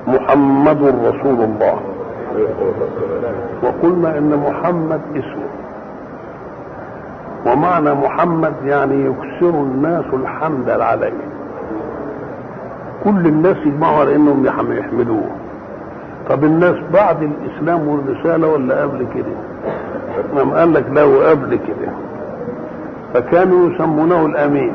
محمد رسول الله وقلنا ان محمد اسمه ومعنى محمد يعني يكثر الناس الحمد عليه كل الناس يجمعوا على انهم يحمدوه طب الناس بعد الاسلام والرساله ولا قبل كده نعم قال لك له قبل كده فكانوا يسمونه الامين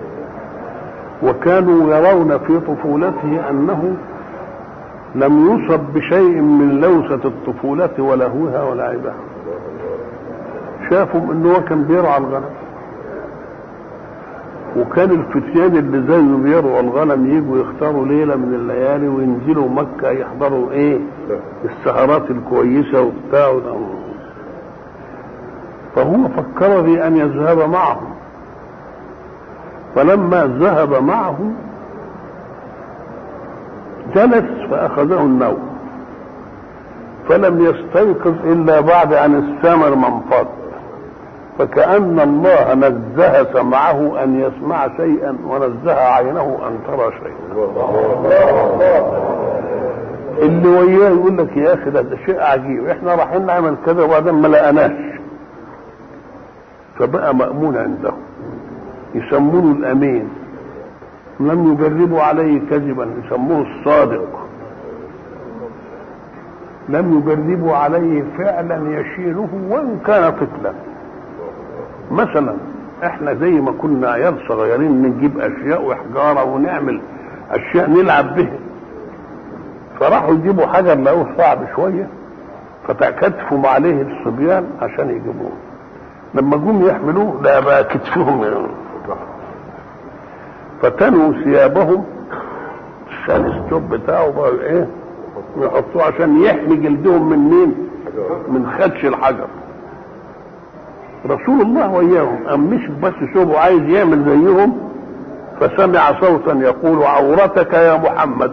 وكانوا يرون في طفولته انه لم يصب بشيء من لوثة الطفولة ولهوها ولعبها شافوا انه هو كان بيرعى الغنم وكان الفتيان اللي زيه بيرعوا الغنم يجوا يختاروا ليله من الليالي وينزلوا مكه يحضروا ايه السهرات الكويسه وبتاع فهو فكر في ان يذهب معهم فلما ذهب معه جلس فاخذه النوم فلم يستيقظ الا بعد ان السمر منفض فكأن الله نزه سمعه أن يسمع شيئا ونزه عينه أن ترى شيئا اللي وياه يقول لك يا أخي ده, ده شيء عجيب احنا رايحين نعمل كذا وبعدين ما لقناش فبقى مأمون عنده يسمونه الأمين لم يجربوا عليه كذبا يسموه الصادق لم يجربوا عليه فعلا يشينه وان كان طفلا مثلا احنا زي ما كنا عيال صغيرين نجيب اشياء وحجاره ونعمل اشياء نلعب بها فراحوا يجيبوا حجر لقوه صعب شويه فتكتفوا عليه الصبيان عشان يجيبوه لما جم يحملوه لا بقى كتفهم فتنوا ثيابهم عشان الثوب بتاعه بقى ايه يحطوه عشان يحمي جلدهم من مين من خدش الحجر رسول الله وياهم أم مش بس ثوبه عايز يعمل زيهم فسمع صوتا يقول عورتك يا محمد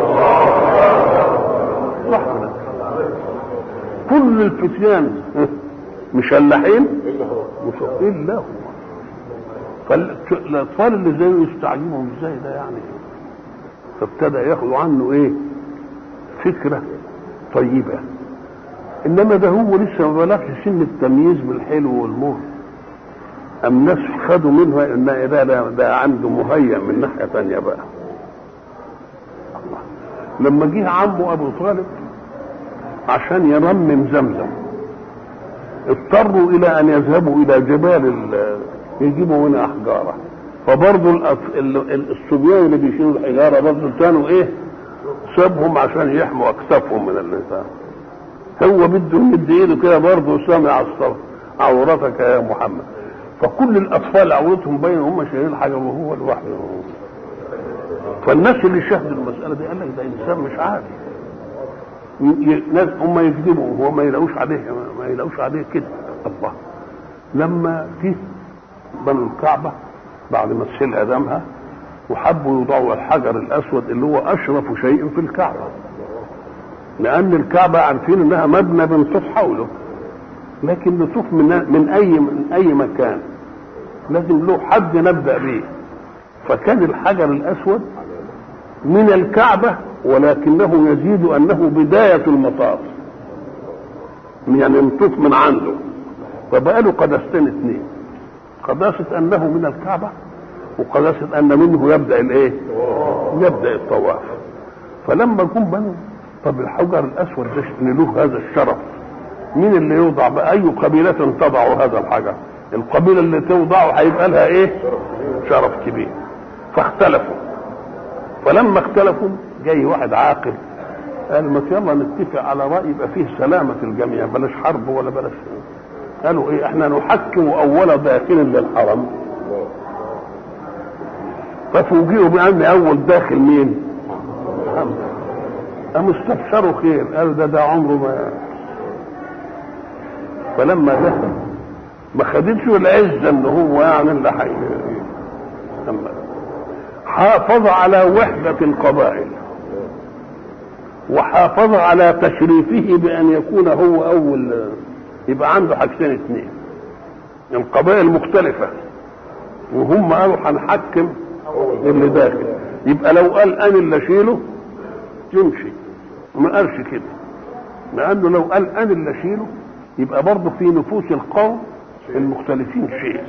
كل الفتيان مشلحين الا هو فالاطفال اللي زيه يستعجبهم ازاي ده يعني فابتدى ياخدوا عنه ايه فكره طيبه انما ده هو لسه ما بلغش سن التمييز بالحلو والمر ام ناس خدوا منه ان ده, ده, ده عنده مهيأ من ناحيه ثانيه بقى الله. لما جه عمه ابو طالب عشان يرمم زمزم اضطروا الى ان يذهبوا الى جبال يجيبوا منها احجاره فبرضه الصبيان اللي بيشيلوا الحجاره برضه كانوا ايه سابهم عشان يحموا اكتافهم من اللسان هو بده يمد ايده كده برضه سامع الصوت عورتك يا محمد فكل الاطفال عورتهم باينه هم شايلين الحجر وهو لوحده فالناس اللي شاهدوا المساله دي قال لك ده انسان مش عادي هم يكذبوا وهو ما يلاقوش عليه ما يلاقوش عليه كده الله لما جه بنوا الكعبه بعد ما تشيل ادمها وحبوا يوضعوا الحجر الاسود اللي هو اشرف شيء في الكعبه لان الكعبه عارفين انها مبنى بنطوف حوله لكن نطوف من من اي من اي مكان لازم له حد نبدا به فكان الحجر الاسود من الكعبه ولكنه يزيد انه بدايه المطاف يعني نطوف من عنده فبقى له قدستين اثنين قداسه انه من الكعبه وقداسه ان منه يبدا الايه؟ يبدا الطواف فلما جم بنوا طب الحجر الاسود ده له هذا الشرف مين اللي يوضع باي قبيله تضع هذا الحجر القبيله اللي توضعه هيبقى لها ايه شرف كبير فاختلفوا فلما اختلفوا جاي واحد عاقل قال ما يلا نتفق على راي يبقى فيه سلامه الجميع بلاش حرب ولا بلاش قالوا ايه احنا نحكم اول داخل للحرم ففوجئوا بان اول داخل مين محمد قاموا استبشروا خير قالوا ده ده عمره ما فلما دخل ما خدتش العزه ان هو يعني اللي حي حافظ على وحدة القبائل وحافظ على تشريفه بأن يكون هو أول يبقى عنده حاجتين اثنين القبائل مختلفة وهم قالوا هنحكم اللي داخل يبقى لو قال أنا اللي أشيله يمشي ما قالش كده لانه لو قال انا اللي اشيله يبقى برضه في نفوس القوم المختلفين شيء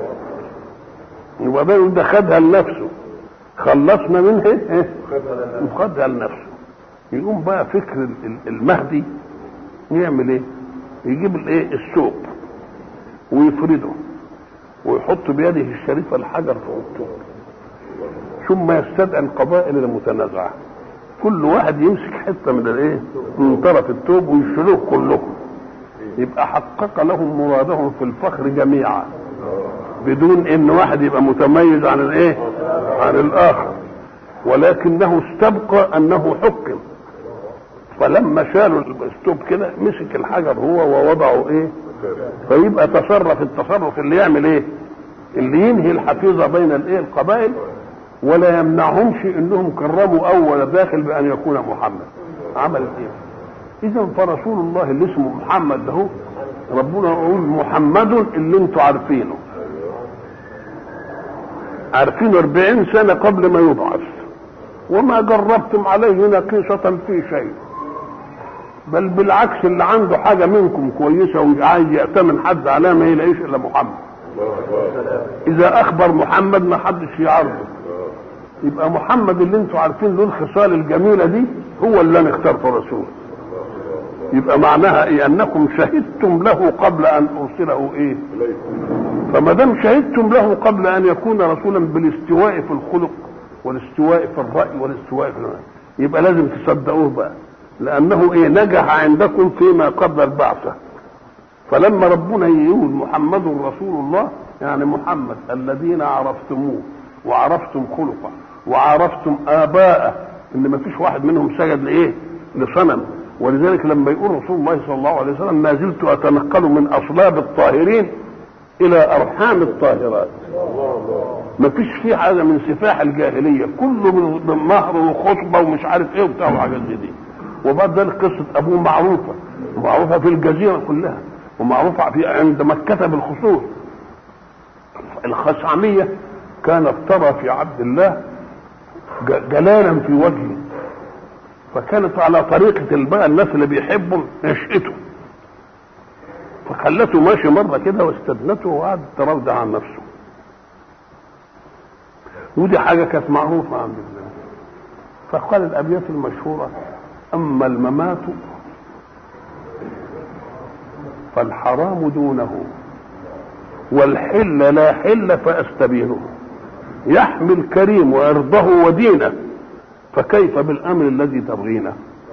يبقى ده ده خدها لنفسه خلصنا منها ايه وخدها لنفسه يقوم بقى فكر المهدي يعمل ايه يجيب الايه الثوب ويفرده ويحط بيده الشريفه الحجر فوق الثوب ثم يستدعي القبائل المتنازعه كل واحد يمسك حته من الايه من طرف الثوب ويشيلوه كلهم يبقى حقق لهم مرادهم في الفخر جميعا بدون ان واحد يبقى متميز عن الايه عن الاخر ولكنه استبقى انه حكم فلما شالوا الاسلوب كده مسك الحجر هو ووضعه ايه فيبقى تصرف التصرف اللي يعمل ايه اللي ينهي الحفيظه بين الايه القبائل ولا يمنعهمش انهم كرموا اول داخل بان يكون محمد عمل ايه اذا فرسول الله اللي اسمه محمد ده ربنا يقول محمد اللي انتوا عارفينه عارفينه 40 سنه قبل ما يبعث وما جربتم عليه نقيصة في شيء بل بالعكس اللي عنده حاجة منكم كويسة وعايز يأتمن حد عليها ما يلاقيش إلا محمد إذا أخبر محمد ما حدش يعرضه يبقى محمد اللي انتوا عارفين له الخصال الجميلة دي هو اللي أنا اخترته رسول يبقى معناها ايه انكم شهدتم له قبل ان ارسله ايه فما دام شهدتم له قبل ان يكون رسولا بالاستواء في الخلق والاستواء في الراي والاستواء في المعنى. يبقى لازم تصدقوه بقى لانه ايه نجح عندكم فيما قبل البعثه فلما ربنا يقول محمد رسول الله يعني محمد الذين عرفتموه وعرفتم خلقه وعرفتم اباءه ان ما فيش واحد منهم سجد لايه لصنم ولذلك لما يقول رسول الله صلى الله عليه وسلم ما زلت اتنقل من اصلاب الطاهرين الى ارحام الطاهرات ما فيش فيه حاجه من سفاح الجاهليه كله من مهر وخطبه ومش عارف ايه وبتاع وحاجات زي دي وبعد ذلك قصه ابوه معروفه معروفه في الجزيره كلها ومعروفه في عند مكه بالخصوص الخشعميه كانت ترى في عبد الله جلالا في وجهه فكانت على طريقة بقى الناس اللي بيحبوا نشأته فخلته ماشي مرة كده واستدنته وقعد تراودع عن نفسه ودي حاجة كانت معروفة عند الله فقال الأبيات المشهورة أما الممات فالحرام دونه والحل لا حل فأستبينه يحمي الكريم وعرضه ودينه فكيف بالامر الذي تبغينه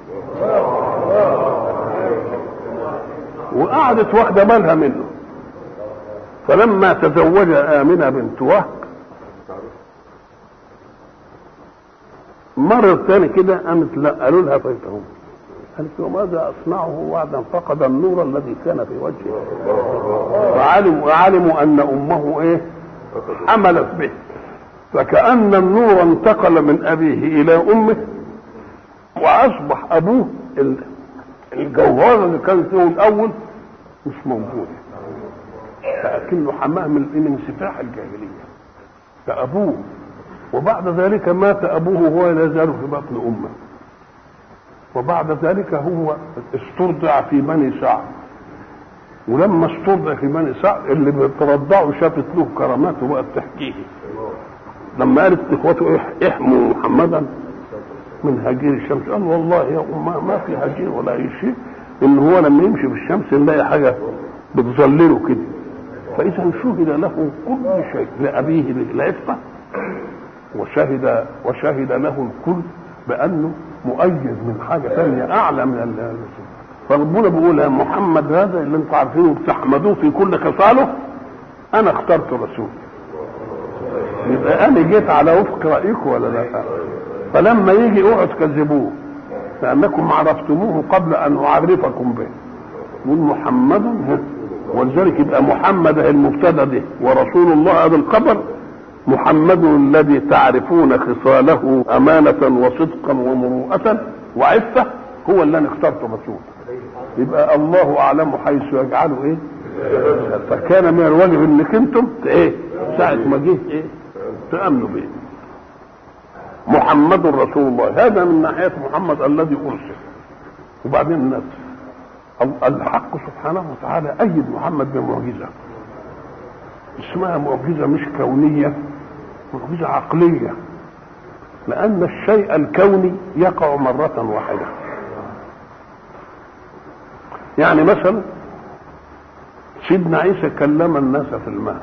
وقعدت واخده بالها منه فلما تزوج آمنة بنت وهب مرة تاني كده قامت لا قالوا لها فيتهم قالت وماذا أصنعه بعد أن فقد النور الذي كان في وجهه وعلموا علموا أن أمه إيه حملت به فكأن النور انتقل من أبيه إلى أمه وأصبح أبوه الجوهرة اللي كان فيه الأول مش موجودة فأكنه حماه من من سفاح الجاهلية فأبوه وبعد ذلك مات أبوه وهو لا يزال في بطن أمه وبعد ذلك هو استرضع في بني سعد ولما استرضع في بني سعد اللي بترضعه شافت له كرامات وبقت تحكيه لما قالت اخوته احموا محمدا من هجير الشمس قال والله يا ما, ما في هجير ولا اي شيء ان هو لما يمشي في الشمس نلاقي حاجه بتظلله كده فاذا شهد له كل شيء لابيه العفه وشهد وشهد له الكل بانه مؤيد من حاجه ثانيه اعلى من ال فربنا بيقول يا محمد هذا اللي انتم عارفينه بتحمدوه في كل خصاله انا اخترت رسول يبقى انا جيت على وفق رايكم ولا لا فلما يجي اوعوا تكذبوه لانكم عرفتموه قبل ان اعرفكم به يقول محمد ولذلك يبقى محمد المبتدا ده ورسول الله هذا الخبر محمد الذي تعرفون خصاله أمانة وصدقا ومروءة وعفة هو اللي أنا اخترته رسول يبقى الله أعلم حيث يجعله إيه فكان من الواجب انك انتم ايه ساعة ما جه ايه تأمنوا به محمد رسول الله هذا من ناحيه محمد الذي ارسل وبعدين الناس الحق سبحانه وتعالى ايد محمد بمعجزه اسمها معجزه مش كونيه معجزه عقليه لان الشيء الكوني يقع مره واحده يعني مثلا سيدنا عيسى كلم الناس في الماء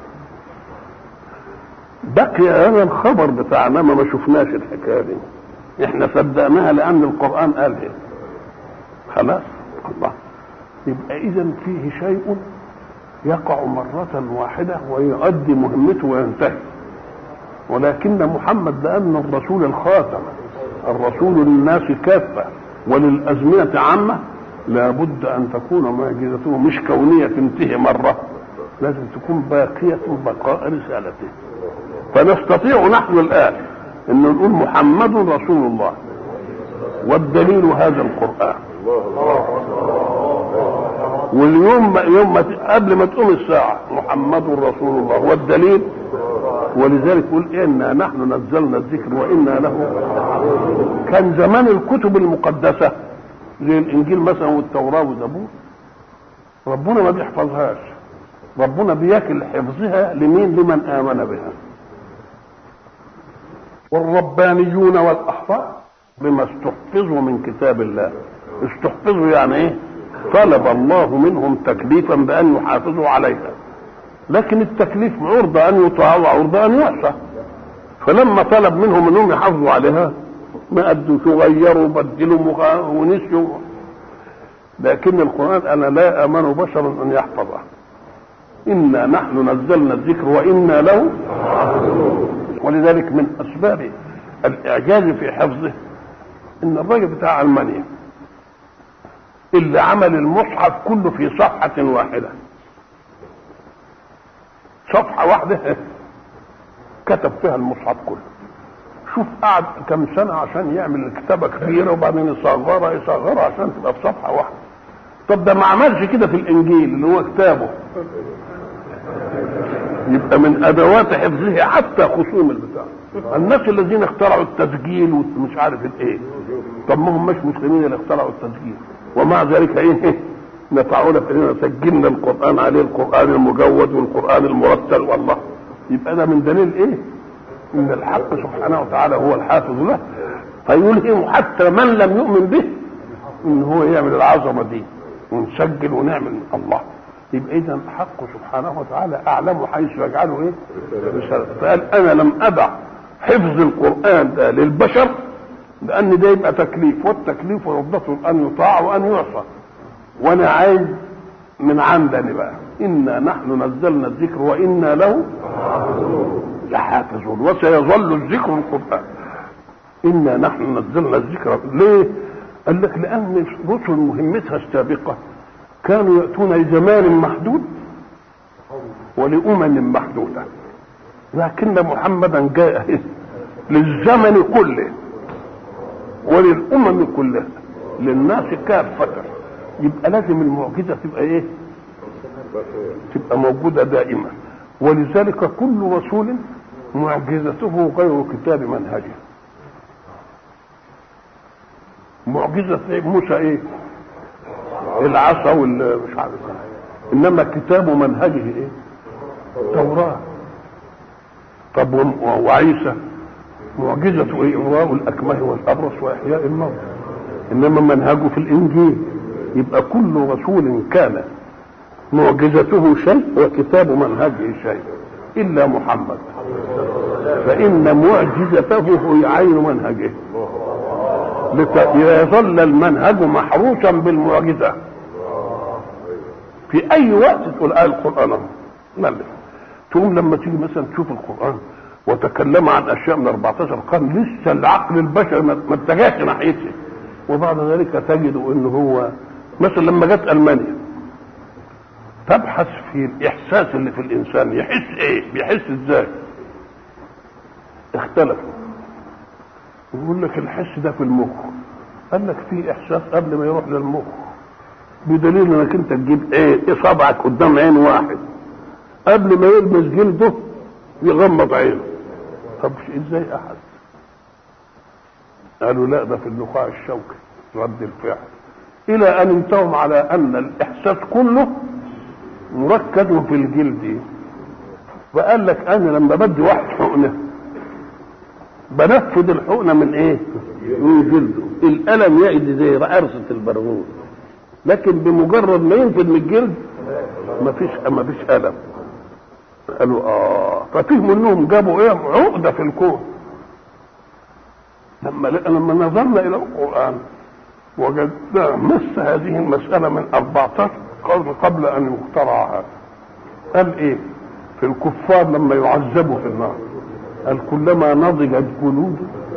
بقي هذا الخبر بتاعنا ما ما شفناش الحكايه دي احنا صدقناها لان القران قال هي خلاص الله يبقى اذا فيه شيء يقع مرة واحدة ويؤدي مهمته وينتهي ولكن محمد لأن الرسول الخاتم الرسول للناس كافة وللأزمنة عامة لابد أن تكون معجزته مش كونية تنتهي مرة لازم تكون باقية بقاء رسالته فنستطيع نحن الآن أن نقول محمد رسول الله والدليل هذا القرآن واليوم يوم ما قبل ما تقوم الساعة محمد رسول الله والدليل ولذلك يقول إنا نحن نزلنا الذكر وإنا له كان زمان الكتب المقدسة زي الإنجيل مثلا والتوراة والزبور ربنا ما بيحفظهاش ربنا بيكل حفظها لمين لمن آمن بها والربانيون والأحبار بما استحفظوا من كتاب الله استحفظوا يعني ايه طلب الله منهم تكليفا بان يحافظوا عليها لكن التكليف عرضة ان يطاع وعرضة ان يعصى فلما طلب منهم انهم يحافظوا عليها ما ادوا غيروا بدلوا ونسيوا لكن القران انا لا امن بشرا ان يحفظه انا نحن نزلنا الذكر وانا له ولذلك من اسباب الاعجاز في حفظه ان الراجل بتاع المانيا اللي عمل المصحف كله في صفحة واحدة صفحة واحدة كتب فيها المصحف كله شوف قعد كم سنة عشان يعمل الكتابة كبيرة وبعدين يصغرها يصغرها عشان تبقى في صفحة واحدة طب ده ما عملش كده في الإنجيل اللي هو كتابه يبقى من أدوات حفظه حتى خصوم البتاع الناس الذين اخترعوا التسجيل ومش عارف الايه طب ما هم مش مسلمين اللي اخترعوا التسجيل ومع ذلك ايه نفعونا فإننا سجلنا القرآن عليه القرآن المجود والقرآن المرتل والله يبقى ده من دليل ايه ان الحق سبحانه وتعالى هو الحافظ له فيلهم حتى من لم يؤمن به ان هو يعمل العظمه دي ونسجل ونعمل الله يبقى اذا الحق سبحانه وتعالى اعلم حيث يجعله ايه رسالة فقال انا لم ابع حفظ القران ده للبشر لان ده يبقى تكليف والتكليف عرضته ان يطاع وان يعصى وانا عايز من عندني بقى انا نحن نزلنا الذكر وانا له لحافظون وسيظل الذكر القران انا نحن نزلنا الذكر ليه قال لك لان الرسل مهمتها السابقه كانوا ياتون لزمان محدود ولامم محدوده لكن محمدا جاء للزمن كله وللامم كلها للناس كافه يبقى لازم المعجزه تبقى ايه تبقى موجوده دائما ولذلك كل رسول معجزته غير كتاب منهجه معجزه موسى ايه العصا والمش عارف انما كتاب منهجه ايه التوراه طب وعيسى معجزته ايه اغراء الاكمه والابرص واحياء الموت انما منهجه في الانجيل يبقى كل رسول كان معجزته شيء وكتاب منهجه شيء الا محمد فان معجزته هو عين منهجه ليظل المنهج محروسا بالمعجزه في اي وقت تقول آه القران ملك تقوم لما تيجي مثلا تشوف القران وتكلم عن اشياء من 14 قرن لسه العقل البشري ما اتجهش ناحيتها وبعد ذلك تجد انه هو مثلا لما جت المانيا تبحث في الاحساس اللي في الانسان يحس ايه بيحس ازاي اختلفوا يقول لك الحس ده في المخ قال لك في احساس قبل ما يروح للمخ بدليل انك انت تجيب ايه اصابعك قدام عين واحد قبل ما يلمس جلده يغمض عينه طب ازاي احد قالوا لا ده في النخاع الشوكي رد الفعل الى ان انتهوا على ان الاحساس كله مركز في الجلد فقال لك انا لما بدي واحد حقنه بنفذ الحقنه من ايه؟ من جلده الالم يأتي زي عرسه البرغوث لكن بمجرد ما ينفذ من الجلد مفيش مفيش الم قالوا اه ففهموا انهم جابوا ايه عقده في الكون لما لما نظرنا الى القران وجدنا مس هذه المساله من 14 قرن قبل ان يخترع هذا قال ايه في الكفار لما يعذبوا في النار قال كلما نضجت جلود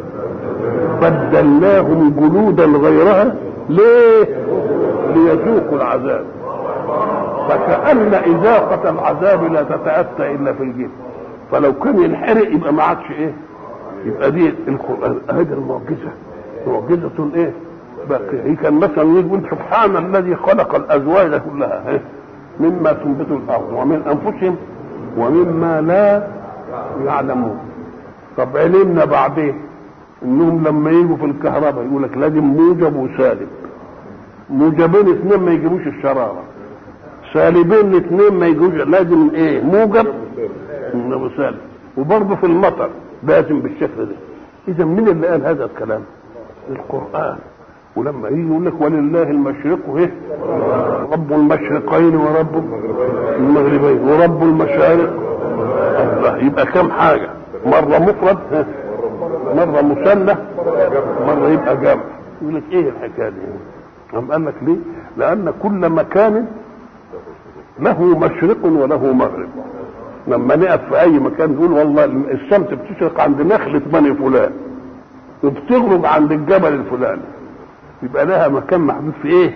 بدلناهم جلودا غيرها ليه ليذوقوا العذاب فكأن إذاقة العذاب لا تتأتى إلا في الجلد فلو كان ينحرق يبقى ما عادش إيه يبقى دي القرآن هذه المعجزة معجزة إيه باقية هي كان مثلا يقول سبحان الذي خلق الأزواج كلها إيه؟ مما تنبت الأرض ومن أنفسهم ومما لا يعلمون طب علمنا بعدين انهم لما يجوا في الكهرباء يقول لك لازم موجب وسالب موجبين اثنين ما يجيبوش الشراره سالبين اثنين ما يجوش لازم ايه موجب وسالب وبرضه في المطر لازم بالشكل ده اذا مين اللي قال هذا الكلام القران ولما يجي يقول لك ولله المشرق ايه رب المشرقين ورب المغربين ورب المشارق الله يبقى كم حاجه مره مفرد مره مثنى مره يبقى جمع يقول لك ايه الحكايه دي قام قال لك ليه لان كل مكان له مشرق وله مغرب لما نقف في اي مكان نقول والله الشمس بتشرق عند نخله بني فلان وبتغرب عند الجبل الفلاني يبقى لها مكان محدود في ايه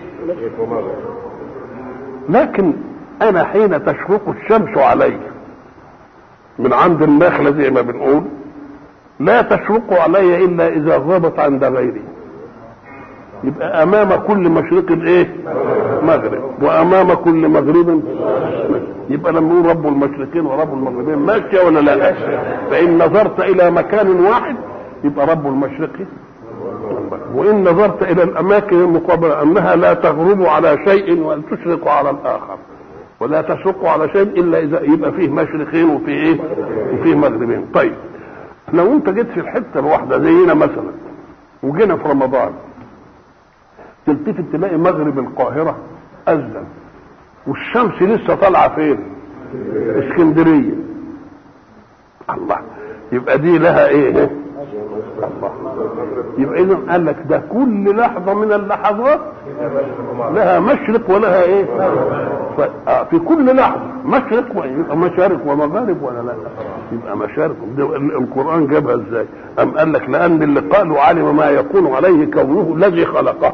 لكن انا حين تشرق الشمس علي من عند النخله زي ما بنقول لا تشرق علي الا اذا غابت عند غيري يبقى امام كل مشرق ايه مغرب وامام كل مغرب يبقى لما نقول رب المشرقين ورب المغربين ماشيه ولا لا فان نظرت الى مكان واحد يبقى رب المشرق وان نظرت الى الاماكن المقابله انها لا تغرب على شيء وان تشرق على الاخر ولا تشرق على شيء الا اذا يبقى فيه مشرقين وفيه ايه وفيه مغربين طيب لو انت جيت في الحته الواحده زينا مثلا وجينا في رمضان تلتفت تلاقي مغرب القاهرة أذن والشمس لسه طالعة فين؟ اسكندرية الله يبقى دي لها ايه؟ الله يبقى إذا قال لك ده كل لحظة من اللحظات لها مشرق ولها ايه؟ في كل لحظة مشرق يبقى مشارق ومغارب ولا لا؟ يبقى مشارق القرآن جابها ازاي؟ أم قال لك لأن اللي قالوا علم ما يكون عليه كونه الذي خلقه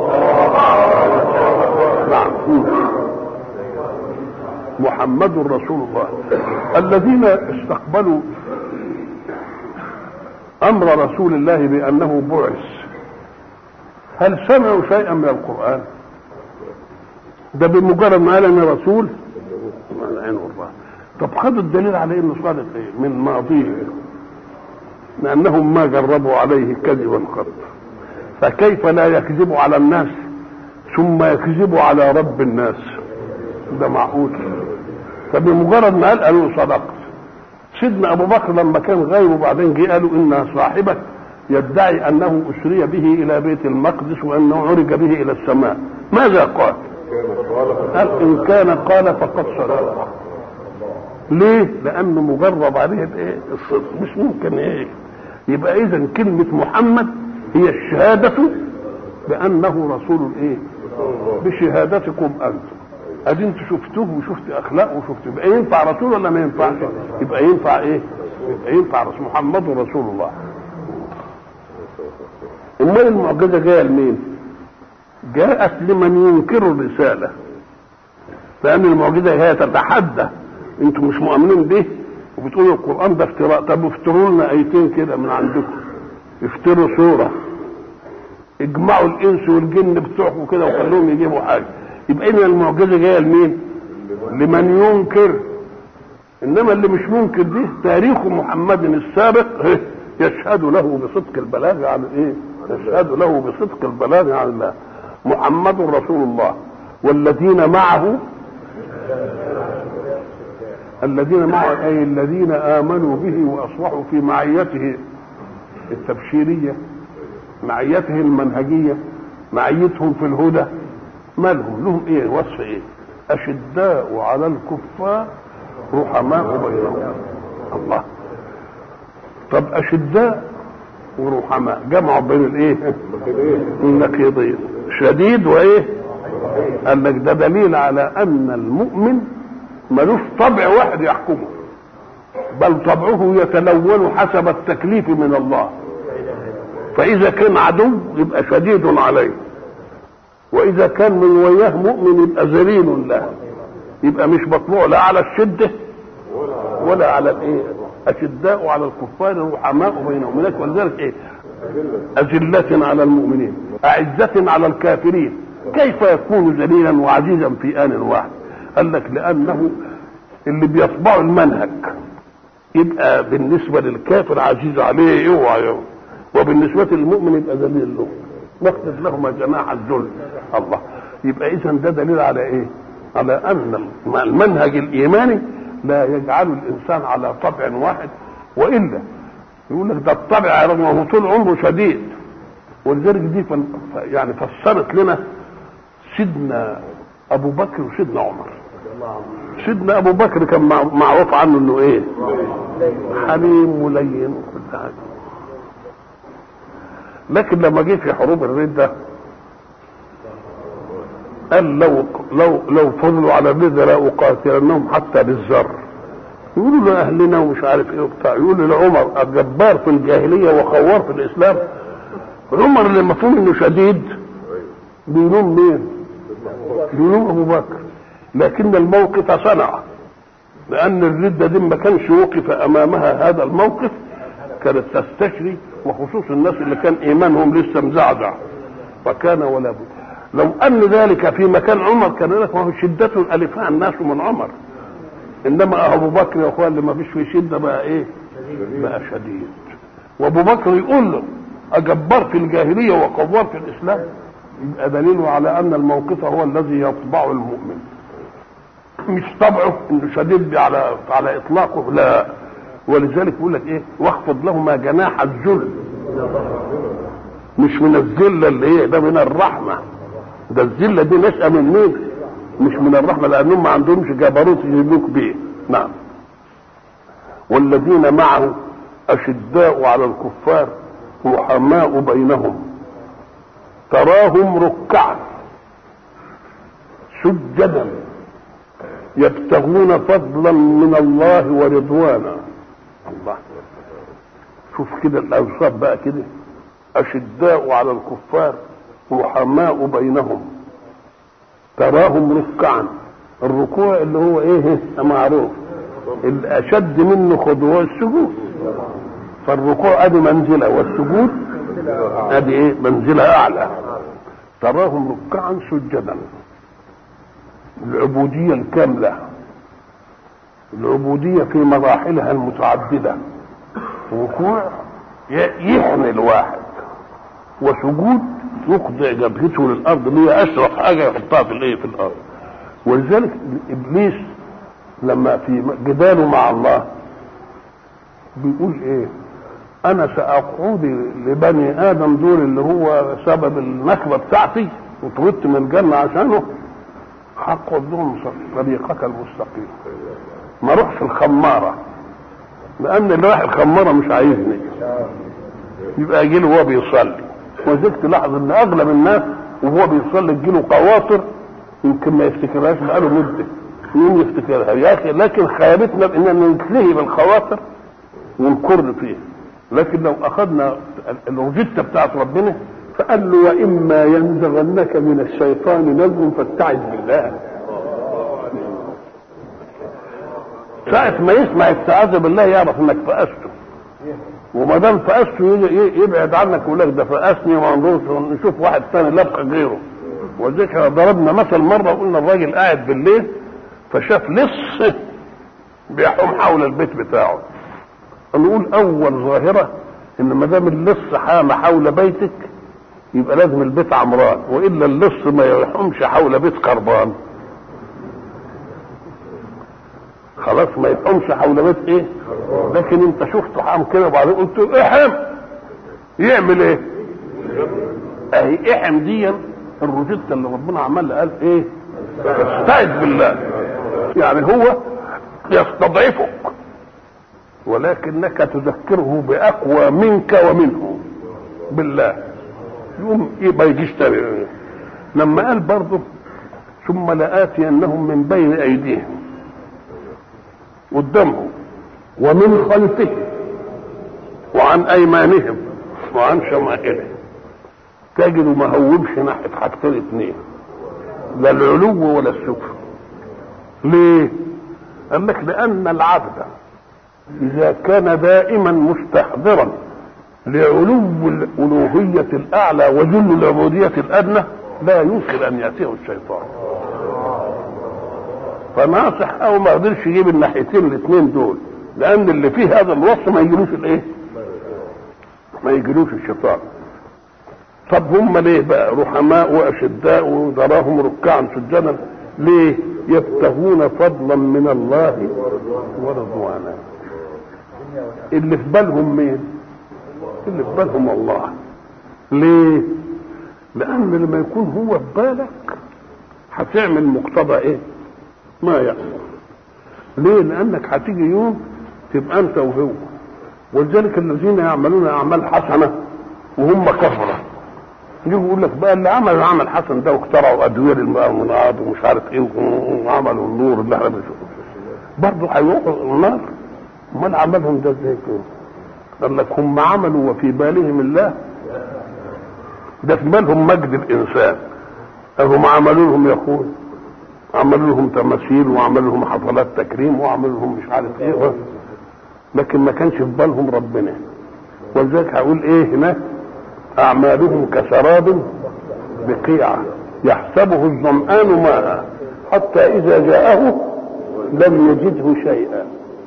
نعم محمد رسول الله الذين استقبلوا امر رسول الله بانه بعث هل سمعوا شيئا من القران ده بمجرد ما قال ان رسول الله طب خدوا الدليل على انه صادق ايه من ماضيه لانهم ما جربوا عليه كذبا قط فكيف لا يكذب على الناس ثم يكذب على رب الناس ده معقول فبمجرد ما قال قالوا صدقت سيدنا ابو بكر لما كان غايب وبعدين جه قالوا ان صاحبك يدعي انه اسري به الى بيت المقدس وانه عرج به الى السماء ماذا قال قال ان كان قال فقد صدق ليه لانه مجرب عليه الايه الصدق مش ممكن ايه يبقى اذا كلمه محمد هي الشهادة بأنه رسول الايه؟ بشهادتكم أنتم. أدي أنتوا شفتوه وشفت أخلاقه وشفت يبقى ينفع رسول ولا ما ينفعش؟ يبقى ينفع إيه؟ يبقى ينفع رسول محمد رسول الله. أمال المعجزة جاية لمين؟ جاءت لمن ينكر الرسالة. لأن المعجزة هي تتحدى أنتم مش مؤمنين به وبتقولوا القرآن ده افتراء طب افتروا لنا آيتين كده من عندكم. افتروا سورة اجمعوا الانس والجن بتوعكم كده وخلوهم يجيبوا حاجه يبقى ان المعجزه جايه لمين؟ لمن ينكر انما اللي مش منكر دي تاريخ محمد السابق يشهد له بصدق البلاغه عن ايه؟ يشهد له بصدق البلاغ عن الله محمد رسول الله والذين معه الذين معه اي الذين امنوا به واصبحوا في معيته التبشيريه معيته المنهجيه معيتهم في الهدى مالهم لهم ايه وصف ايه اشداء على الكفار رحماء بينهم الله طب اشداء ورحماء جمعوا بين الايه النقيضين شديد وايه قال لك ده دليل على ان المؤمن ملوش طبع واحد يحكمه بل طبعه يتلون حسب التكليف من الله فاذا كان عدو يبقى شديد عليه واذا كان من وياه مؤمن يبقى ذليل له يبقى مش مطبوع لا على الشده ولا على الايه اشداء على الكفار رحماء بينهم هناك ولذلك ايه أذلة على المؤمنين أعزة على الكافرين كيف يكون ذليلا وعزيزا في آن واحد قال لك لأنه اللي بيطبعوا المنهج يبقى بالنسبة للكافر عزيز عليه اوعى يوم وبالنسبة للمؤمن يبقى ذليل له واخفض لهما جناح الذل الله يبقى إذا ده دليل على إيه؟ على أن المنهج الإيماني لا يجعل الإنسان على طبع واحد وإلا يقول لك ده الطبع رغم هو طول عمره شديد ولذلك دي فن يعني فسرت لنا سيدنا ابو بكر وسيدنا عمر سيدنا ابو بكر كان معروف عنه انه ايه حليم ملين وكل حاجه لكن لما جه في حروب الردة قال لو لو لو فضلوا على الردة لأقاتلنهم حتى بالذر يقولوا لاهلنا ومش عارف ايه وبتاع يقول لعمر الجبار في الجاهليه وخوار في الاسلام عمر اللي المفروض انه شديد بيلوم مين؟ بيلوم ابو بكر لكن الموقف صنع لان الرده دي ما كانش وقف امامها هذا الموقف كانت تستشري وخصوص الناس اللي كان ايمانهم لسه مزعزع فكان ولا بد لو ان ذلك في مكان عمر كان لك وهو شده الفها الناس من عمر انما ابو بكر يا اخوان اللي ما فيش فيه شده بقى ايه بقى شديد وابو بكر يقول له اجبار في الجاهليه وقوار في الاسلام يبقى دليل على ان الموقف هو الذي يطبع المؤمن مش طبعه انه شديد على على اطلاقه لا ولذلك يقول لك ايه واخفض لهما جناح الذل مش من الذله اللي هي ده من الرحمه ده الذله دي نشأة من مين؟ مش من الرحمه لانهم ما عندهمش جبروت يجيبوك بيه نعم والذين معه اشداء على الكفار رحماء بينهم تراهم ركعا سجدا يبتغون فضلا من الله ورضوانا الله شوف كده الاوصاف بقى كده اشداء على الكفار رحماء بينهم تراهم ركعا الركوع اللي هو ايه معروف الاشد منه خضوع السجود فالركوع ادي منزله والسجود ادي ايه منزله اعلى تراهم ركعا سجدا العبوديه الكامله العبوديه في مراحلها المتعدده ركوع يحمي الواحد وسجود يخضع جبهته للارض اللي هي اشرف حاجه يحطها في الايه في الارض ولذلك ابليس لما في جداله مع الله بيقول ايه انا ساقعد لبني ادم دول اللي هو سبب النكبه بتاعتي وطردت من الجنه عشانه هقعد لهم طريقك المستقيم ما اروحش الخماره لان اللي راح الخماره مش عايزني يبقى يجي له وهو بيصلي وذلك تلاحظ ان اغلب الناس وهو بيصلي تجيله قواطر يمكن ما يفتكرهاش بقاله مده يقوم يفتكرها يا اخي لكن خيبتنا باننا نتلهي بالخواطر ونكر فيها لكن لو اخذنا الروجيتا بتاعت ربنا فقال له واما ينزغنك من الشيطان نزغ فاستعذ بالله ساعة ما يسمع استعاذ بالله يعرف انك فأسته وما دام فأسته يبعد عنك ويقول لك ده فأسني وانظر نشوف واحد ثاني لبقى غيره وذكر ضربنا مثل مرة قلنا الراجل قاعد بالليل فشاف لص بيحوم حول البيت بتاعه نقول أول ظاهرة إن ما دام اللص حام حول بيتك يبقى لازم البيت عمران والا اللص ما يحومش حول بيت قربان خلاص ما يقومش حول بيت ايه لكن انت شفته حام كده وبعدين قلت له احم يعمل ايه اهي احم دي الروجيتا اللي ربنا عملها قال ايه استعذ بالله يعني هو يستضعفك ولكنك تذكره باقوى منك ومنه بالله يقوم ايه ما يجيش تاني لما قال برضه ثم لآتينهم من بين ايديهم قدامهم ومن خلفهم وعن ايمانهم وعن شمائلهم تجد ما هوبش ناحيه حاجتين اتنين لا العلو ولا السفل ليه؟ قال لك لان العبد اذا كان دائما مستحضرا لعلو الالوهيه الاعلى وذل العبوديه الادنى لا يمكن ان ياتيه الشيطان فناصح او ما قدرش يجيب الناحيتين الاثنين دول لان اللي فيه هذا الوصف ما يجيلوش الايه ما يجيلوش الشيطان طب هم ليه بقى رحماء واشداء وتراهم ركعا سجدا ليه يبتغون فضلا من الله ورضوانا اللي في بالهم مين اللي في بالهم الله ليه لان لما يكون هو في بالك هتعمل مقتضى ايه ما يأمر ليه لانك هتيجي يوم تبقى انت وهو ولذلك الذين يعملون اعمال حسنه وهم كفره يجوا يقول لك بقى اللي عمل العمل حسن ده واخترعوا ادويه للمناض ومش عارف ايه وعملوا النور اللي احنا بنشوفه برضه هيروحوا النار امال عملهم ده ازاي كده؟ قال لك هم عملوا وفي بالهم الله ده في بالهم مجد الانسان هم عملوا لهم يا اخوي عملوا لهم تماثيل وعملوا لهم حفلات تكريم وعملوا لهم مش عارف ايه لكن ما كانش في بالهم ربنا ولذلك هقول ايه هناك اعمالهم كسراب بقيعه يحسبه الظمآن ماء حتى اذا جاءه لم يجده شيئا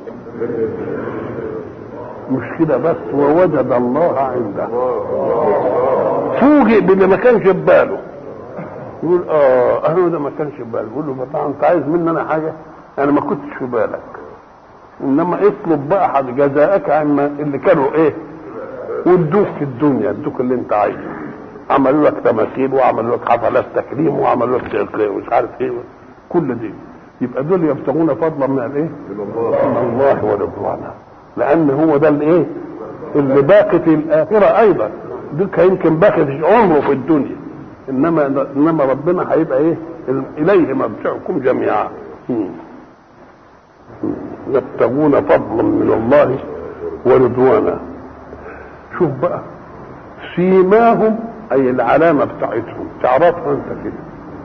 مش كده بس ووجد الله عنده فوجئ باللي ما كانش في باله يقول اه انا ده ما كانش في بالي يقول له بقى انت عايز مني انا حاجه انا ما كنتش في بالك انما اطلب بقى حد جزاءك عما اللي كانوا ايه وادوك في الدنيا ادوك اللي انت عايزه عملوا لك تماثيل وعملوا لك حفلات تكريم وعملوا لك مش عارف ايه كل دي يبقى دول يبتغون فضلا من الايه؟ من الله ورضوانه لان هو ده الايه؟ اللي باقت الاخره ايضا دول يمكن باقت عمره في الدنيا انما انما ربنا هيبقى ايه؟ اليه مرجعكم جميعا يبتغون فضلا من الله ورضوانا شوف بقى سيماهم اي العلامه بتاعتهم تعرفها انت كده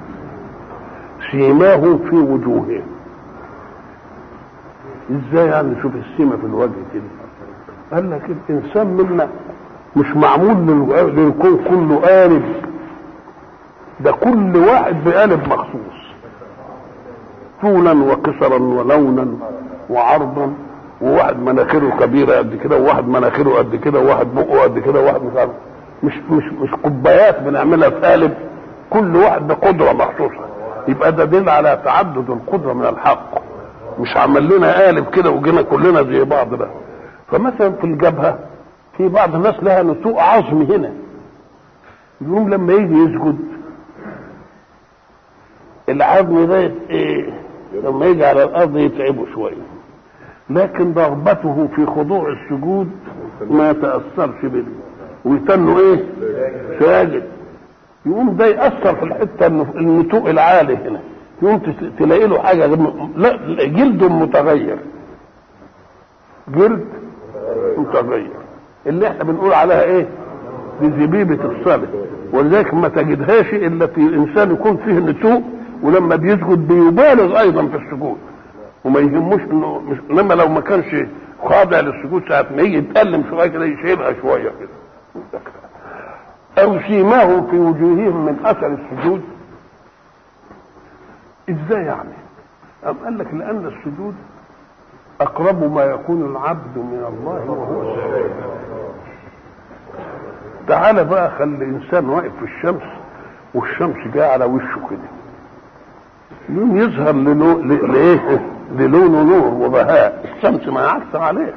سيماهم في وجوههم ازاي يعني نشوف السيمه في الوجه كده قال لك الانسان منا مش معمول للكون كله قالب ده كل واحد بقالب مخصوص طولا وقصرا ولونا وعرضا وواحد مناخيره كبيره قد كده وواحد مناخيره قد كده وواحد بقه قد كده وواحد مش عارف مش مش مش كوبايات بنعملها في قالب كل واحد بقدره مخصوصه يبقى ده دل على تعدد القدره من الحق مش عمل لنا قالب كده وجينا كلنا زي بعض ده فمثلا في الجبهه في بعض الناس لها نتوء عظم هنا يقوم لما يجي يسجد العظم ده ايه لما يجي على الارض يتعبه شويه لكن رغبته في خضوع السجود ما تاثرش بيه ويتنوا ايه ساجد يقوم ده ياثر في الحته النتوء العالي هنا يقوم تلاقي له حاجه لا جلد متغير جلد متغير اللي احنا بنقول عليها ايه دي زبيبه الصلاه ولذلك ما تجدهاش الا في انسان يكون فيه نتوء ولما بيسجد بيبالغ ايضا في السجود وما يهموش انه مش انما لو ما كانش خاضع للسجود ساعه ما يجي يتألم شويه كده يشيلها شويه كده او سيماهم في وجوههم من اثر السجود ازاي يعني أم قال لك لأن السجود أقرب ما يكون العبد من الله وهو ساجد تعالى بقى خلي انسان واقف في الشمس والشمس جايه على وشه كده يوم يظهر للو... ل... لايه للونه نور وبهاء الشمس ما يعكس عليه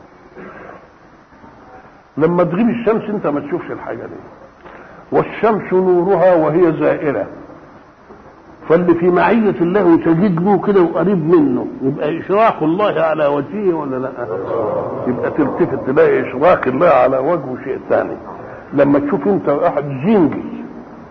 لما تغيب الشمس انت ما تشوفش الحاجه دي والشمس نورها وهي زائله فاللي في معية الله وتجده كده وقريب منه يبقى إشراق الله على وجهه ولا لا؟ يبقى تلتفت تلاقي إشراق الله على وجهه شيء ثاني لما تشوف أنت واحد زنجي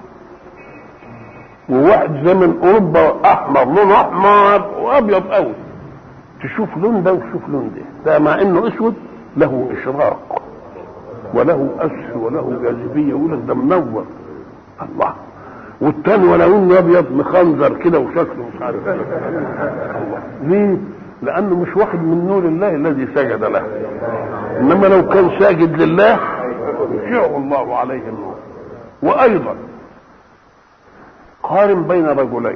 وواحد زي من أوروبا أحمر لونه أحمر وأبيض قوي تشوف لون ده وتشوف لون ده ده مع إنه أسود له إشراق وله أسر وله جاذبية يقول لك ده منور الله والتاني ولو انه ابيض مخنزر كده وشكله مش عارف ايه ليه؟ لانه مش واخد من نور الله الذي سجد له انما لو كان ساجد لله يشيع الله عليه النور وايضا قارن بين رجلين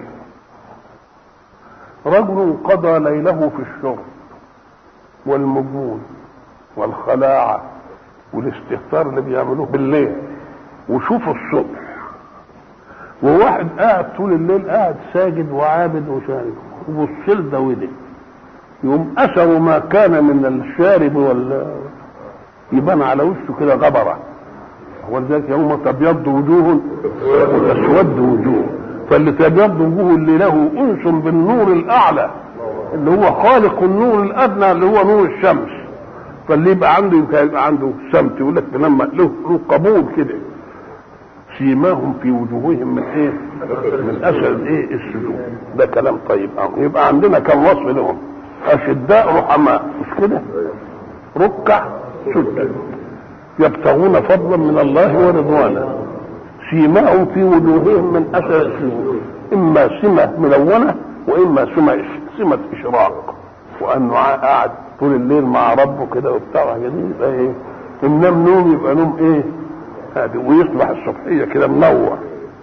رجل قضى ليله في الشرب والمجون والخلاعه والاستهتار اللي بيعملوه بالليل وشوفوا الصبح وواحد قاعد طول الليل قاعد ساجد وعابد وشارب وبص ده وده يقوم اثر ما كان من الشارب وال يبان على وشه كده غبره ولذلك يوم تبيض وجوه وتسود وجوه فاللي تبيض وجوه اللي له انس بالنور الاعلى اللي هو خالق النور الادنى اللي هو نور الشمس فاللي يبقى عنده يبقى عنده سمت يقول لك لما له له قبول كده سيماهم في وجوههم من ايه؟ من اثر ايه؟ السجود ده كلام طيب اه يبقى عندنا كم وصف لهم اشداء رحماء مش كده؟ ركع سجد يبتغون فضلا من الله ورضوانا سيماهم في وجوههم من اثر السجود اما سمه ملونه واما سمه سمه اشراق وانه قاعد طول الليل مع ربه كده وبتاع كده يبقى ايه؟ ان نام نوم يبقى نوم ايه؟ هذه ويصبح الصبحيه كده منور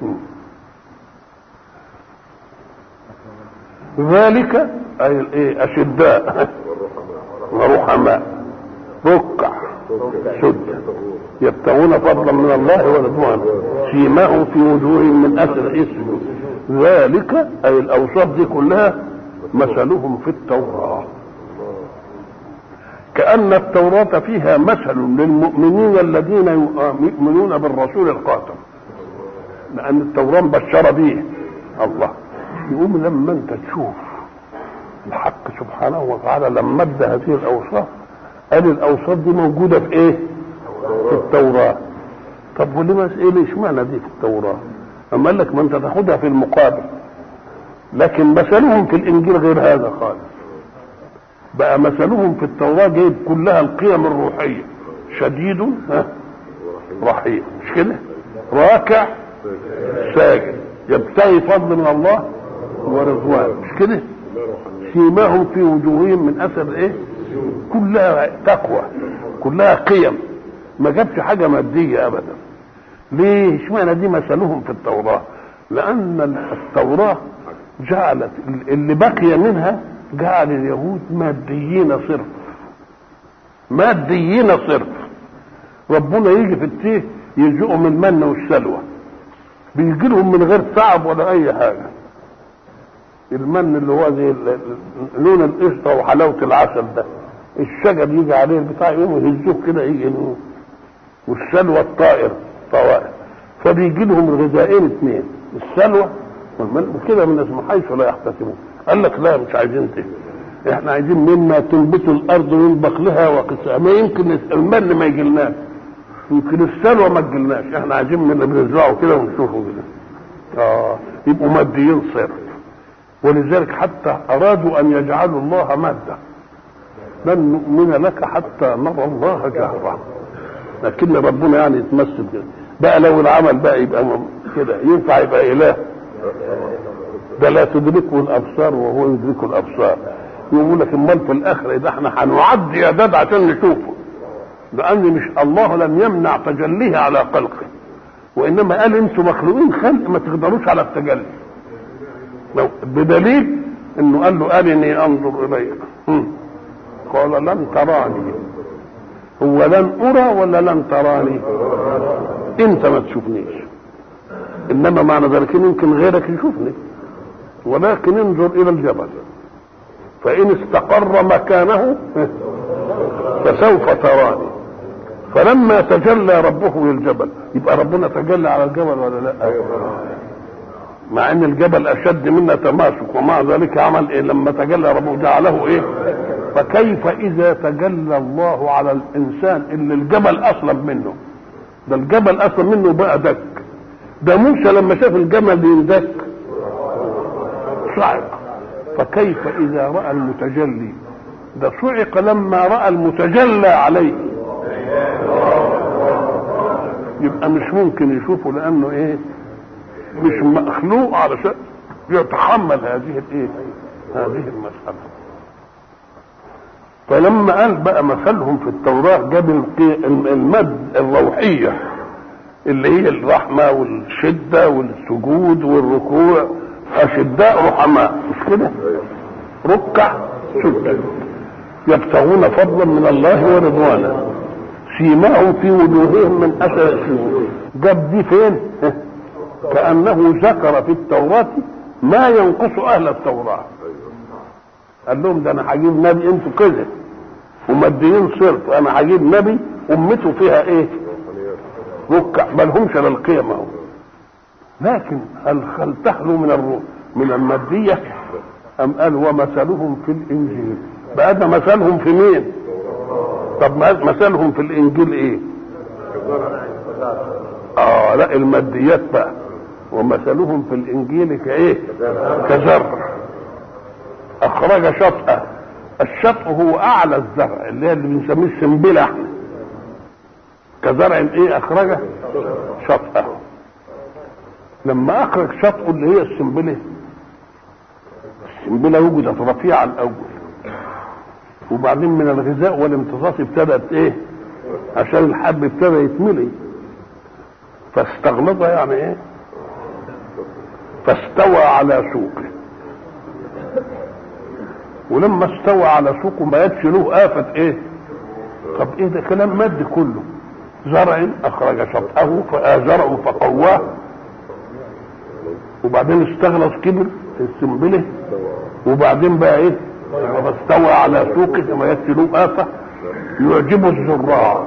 ذلك اي الايه اشداء ورحماء ركع سد يبتغون فضلا من الله ورضوانا سيماهم في وجوههم من اثر السجود ذلك اي الاوصاف دي كلها مثلهم في التوراه كأن التوراة فيها مثل للمؤمنين الذين يؤمنون بالرسول القاتم لأن التوراة مبشرة به الله يقوم لما أنت تشوف الحق سبحانه وتعالى لما ادى هذه الأوصاف قال الأوصاف دي موجودة في إيه؟ في التوراة طب ولما إيه ليش معنى دي في التوراة؟ أما قال لك ما أنت تاخدها في المقابل لكن مثلهم في الإنجيل غير هذا خالص بقى مثلهم في التوراة جايب كلها القيم الروحية شديد ها رحيم مش كده راكع ساجد يبتغي فضل من الله ورضوان مش كده سيماهم في وجوههم من اثر ايه كلها تقوى كلها قيم ما جابش حاجة مادية ابدا ليه اشمعنى دي مثلهم في التوراة لان التوراة جعلت اللي بقي منها جعل اليهود ماديين صرف ماديين صرف ربنا يجي في التيه يرجعوا من المن والسلوى بيجي لهم من غير تعب ولا اي حاجه المن اللي هو زي لون القشطه وحلاوه العسل ده الشجر يجي عليه البتاع يقوم يهزوه كده يجي والسلوى الطائر طوائر فبيجي لهم الغذائين اثنين السلوى والمن كده من الناس من حيث لا يحتسبون قال لك لا مش عايزين تاني احنا عايزين مما تنبت الارض من بقلها وقسها ما يمكن المن ما يجيلناش يمكن السلوى ما تجيلناش احنا عايزين من اللي بنزرعه كده ونشوفه كده اه يبقوا ماديين صرف ولذلك حتى ارادوا ان يجعلوا الله ماده لن نؤمن لك حتى نرى الله جهرا لكن ربنا يعني يتمثل كده بقى لو العمل بقى يبقى كده ينفع يبقى اله ده لا تدركه الابصار وهو يدرك الابصار يقول لك امال في الاخره ده احنا هنعدي اعداد عشان نشوفه لان مش الله لم يمنع تجليه على خلقه وانما قال انتم مخلوقين خلق ما تقدروش على التجلي بدليل انه قال له ارني انظر اليك قال لن تراني هو لن ارى ولا لن تراني انت ما تشوفنيش انما معنى ذلك إن يمكن غيرك يشوفني ولكن انظر الى الجبل فان استقر مكانه فسوف تراني فلما تجلى ربه للجبل يبقى ربنا تجلى على الجبل ولا لا مع ان الجبل اشد منا تماسك ومع ذلك عمل ايه لما تجلى ربه جعله ايه فكيف اذا تجلى الله على الانسان اللي الجبل اصلب منه ده الجبل اصلب منه بقى دك ده موسى لما شاف الجمل يندك صعق فكيف اذا راى المتجلي ده صعق لما راى المتجلى عليه يبقى مش ممكن يشوفه لانه ايه مش مخلوق علشان يتحمل هذه الايه هذه المساله فلما قال بقى مثلهم في التوراه جاب المد الروحيه اللي هي الرحمه والشده والسجود والركوع اشداء رحماء مش كده ركع سجد يبتغون فضلا من الله ورضوانا سيماهم في وجوههم من اثر السجود جاب دي فين كانه ذكر في التوراه ما ينقص اهل التوراه قال لهم ده انا هجيب نبي انتوا كده وماديين صرف انا هجيب نبي امته فيها ايه ركع ما لهمش الا القيم اهو لكن هل هل تخلو من الروح من الماديه ام قال ومثلهم في الانجيل بقى ده مثلهم في مين طب مثلهم في الانجيل ايه اه لا الماديات بقى ومثلهم في الانجيل كايه كزرع اخرج شطأه الشطء هو اعلى الزرع اللي هي اللي بنسميه السنبله احنا كزرع ايه اخرج شطأه لما اخرج شطأه اللي هي السنبله السنبله وجدت رفيعه الاول وبعدين من الغذاء والامتصاص ابتدت ايه عشان الحب ابتدى يتملي فاستغلظ يعني ايه فاستوى على سوقه ولما استوى على سوقه ما يدش له آفة ايه طب ايه ده كلام مد كله زرع اخرج شطأه فآزره فقواه وبعدين استغلظ كبر في السنبله وبعدين بقى ايه فاستوى على سوقه ما يدش له آفة يعجب الزراع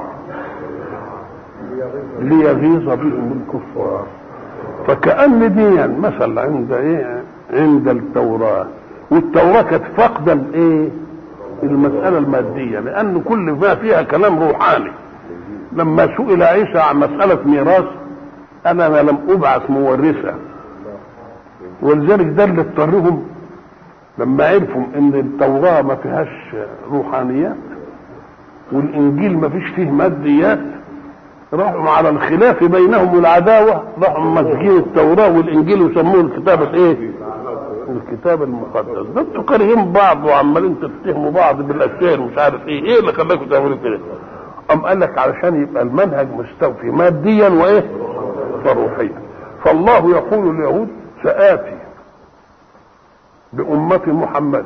ليغيظ بهم الكفار فكأن دي مثل عند ايه عند التوراة والتوراة كانت فاقدة الايه المسألة المادية لأن كل ما فيها كلام روحاني لما سئل عيسى عن مسألة ميراث أنا لم أبعث مورثا ولذلك ده اللي اضطرهم لما عرفوا ان التوراة ما فيهاش روحانيات والانجيل ما فيش فيه ماديات راحوا على الخلاف بينهم والعداوة راحوا مسجين التوراة والانجيل وسموه الكتاب الايه الكتاب المقدس ده انتوا كارهين بعض وعمالين تتهموا بعض بالاشياء مش عارف ايه ايه اللي خلاكم تعملوا كده قام قال لك علشان يبقى المنهج مستوفي ماديا وايه وروحيا فالله يقول لليهود سآتي بأمة محمد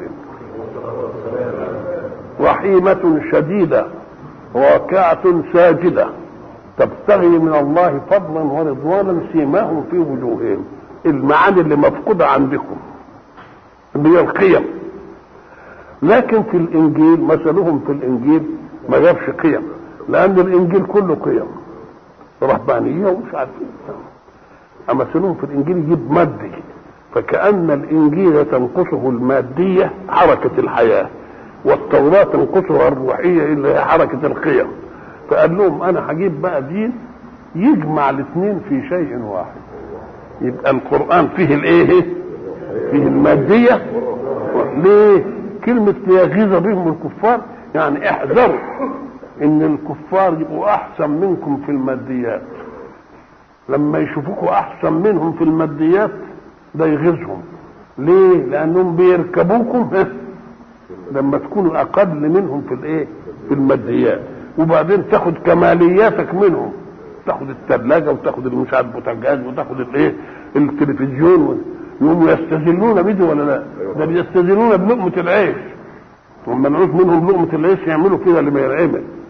رحيمة شديدة واقعة ساجدة تبتغي من الله فضلا ورضوانا سيماهم في وجوههم المعاني اللي مفقودة عندكم اللي هي القيم لكن في الانجيل مثلهم في الانجيل ما جابش قيم لان الانجيل كله قيم رهبانيه ومش عارف ايه مثلهم في الانجيل يجيب مادي فكأن الإنجيل تنقصه المادية حركة الحياة والتوراة تنقصها الروحية اللي هي حركة القيم فقال لهم أنا هجيب بقى دين يجمع الاثنين في شيء واحد يبقى القرآن فيه الإيه؟ فيه المادية ليه؟ كلمة ليغيظ بهم الكفار يعني احذروا إن الكفار يبقوا أحسن منكم في الماديات لما يشوفوكوا أحسن منهم في الماديات ده يغيظهم ليه لانهم بيركبوكم لما تكونوا اقل منهم في الايه في الماديات وبعدين تاخد كمالياتك منهم تاخد الثلاجه وتاخد مش عارف البوتاجاز وتاخد الايه التلفزيون يقوموا يستذلون بده ولا لا ده بيستذلون بلقمه العيش وما نعوز منهم لقمه العيش يعملوا كده اللي ما ينعمل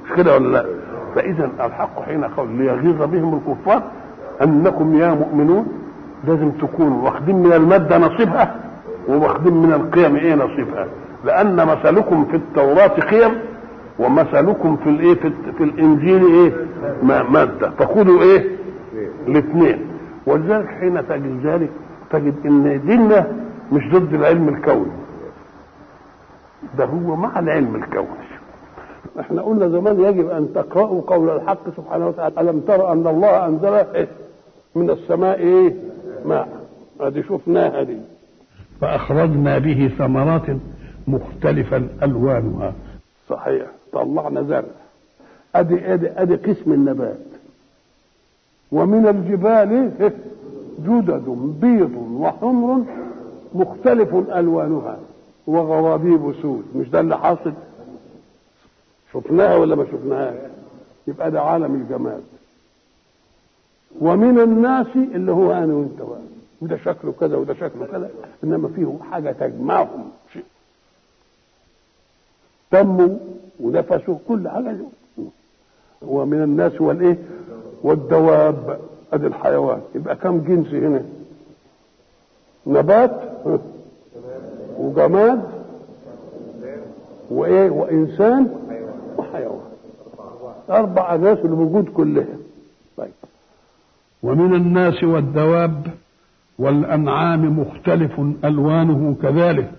مش كده ولا لا فاذا الحق حين قال ليغيظ بهم الكفار انكم يا مؤمنون لازم تكونوا واخدين من الماده نصيبها وواخدين من القيم ايه نصيبها لان مثلكم في التوراه قيم ومثلكم في الايه في, في الانجيل ايه ماده فخذوا ايه الاثنين ولذلك حين تجد ذلك تجد ان ديننا مش ضد العلم الكوني ده هو مع العلم الكوني احنا قلنا زمان يجب ان تقرأوا قول الحق سبحانه وتعالى الم ترى ان الله انزل إيه؟ من السماء ايه ماء ادي شفناها دي فاخرجنا به ثمرات مختلفا الوانها صحيح طلعنا زرع ادي ادي ادي قسم النبات ومن الجبال جدد بيض وحمر مختلف الوانها وغرابيب سود مش ده اللي حاصل شفناها ولا ما شفناهاش يبقى ده عالم الجماد ومن الناس اللي هو انا وانت بقى وده شكله كذا وده شكله كذا انما فيه حاجه تجمعهم شيء دمه ونفسه كل حاجه ومن الناس والايه والدواب ادي الحيوان يبقى كم جنس هنا نبات وجماد وايه وانسان وحيوان اربع ناس الوجود كلها طيب ومن الناس والدواب والانعام مختلف الوانه كذلك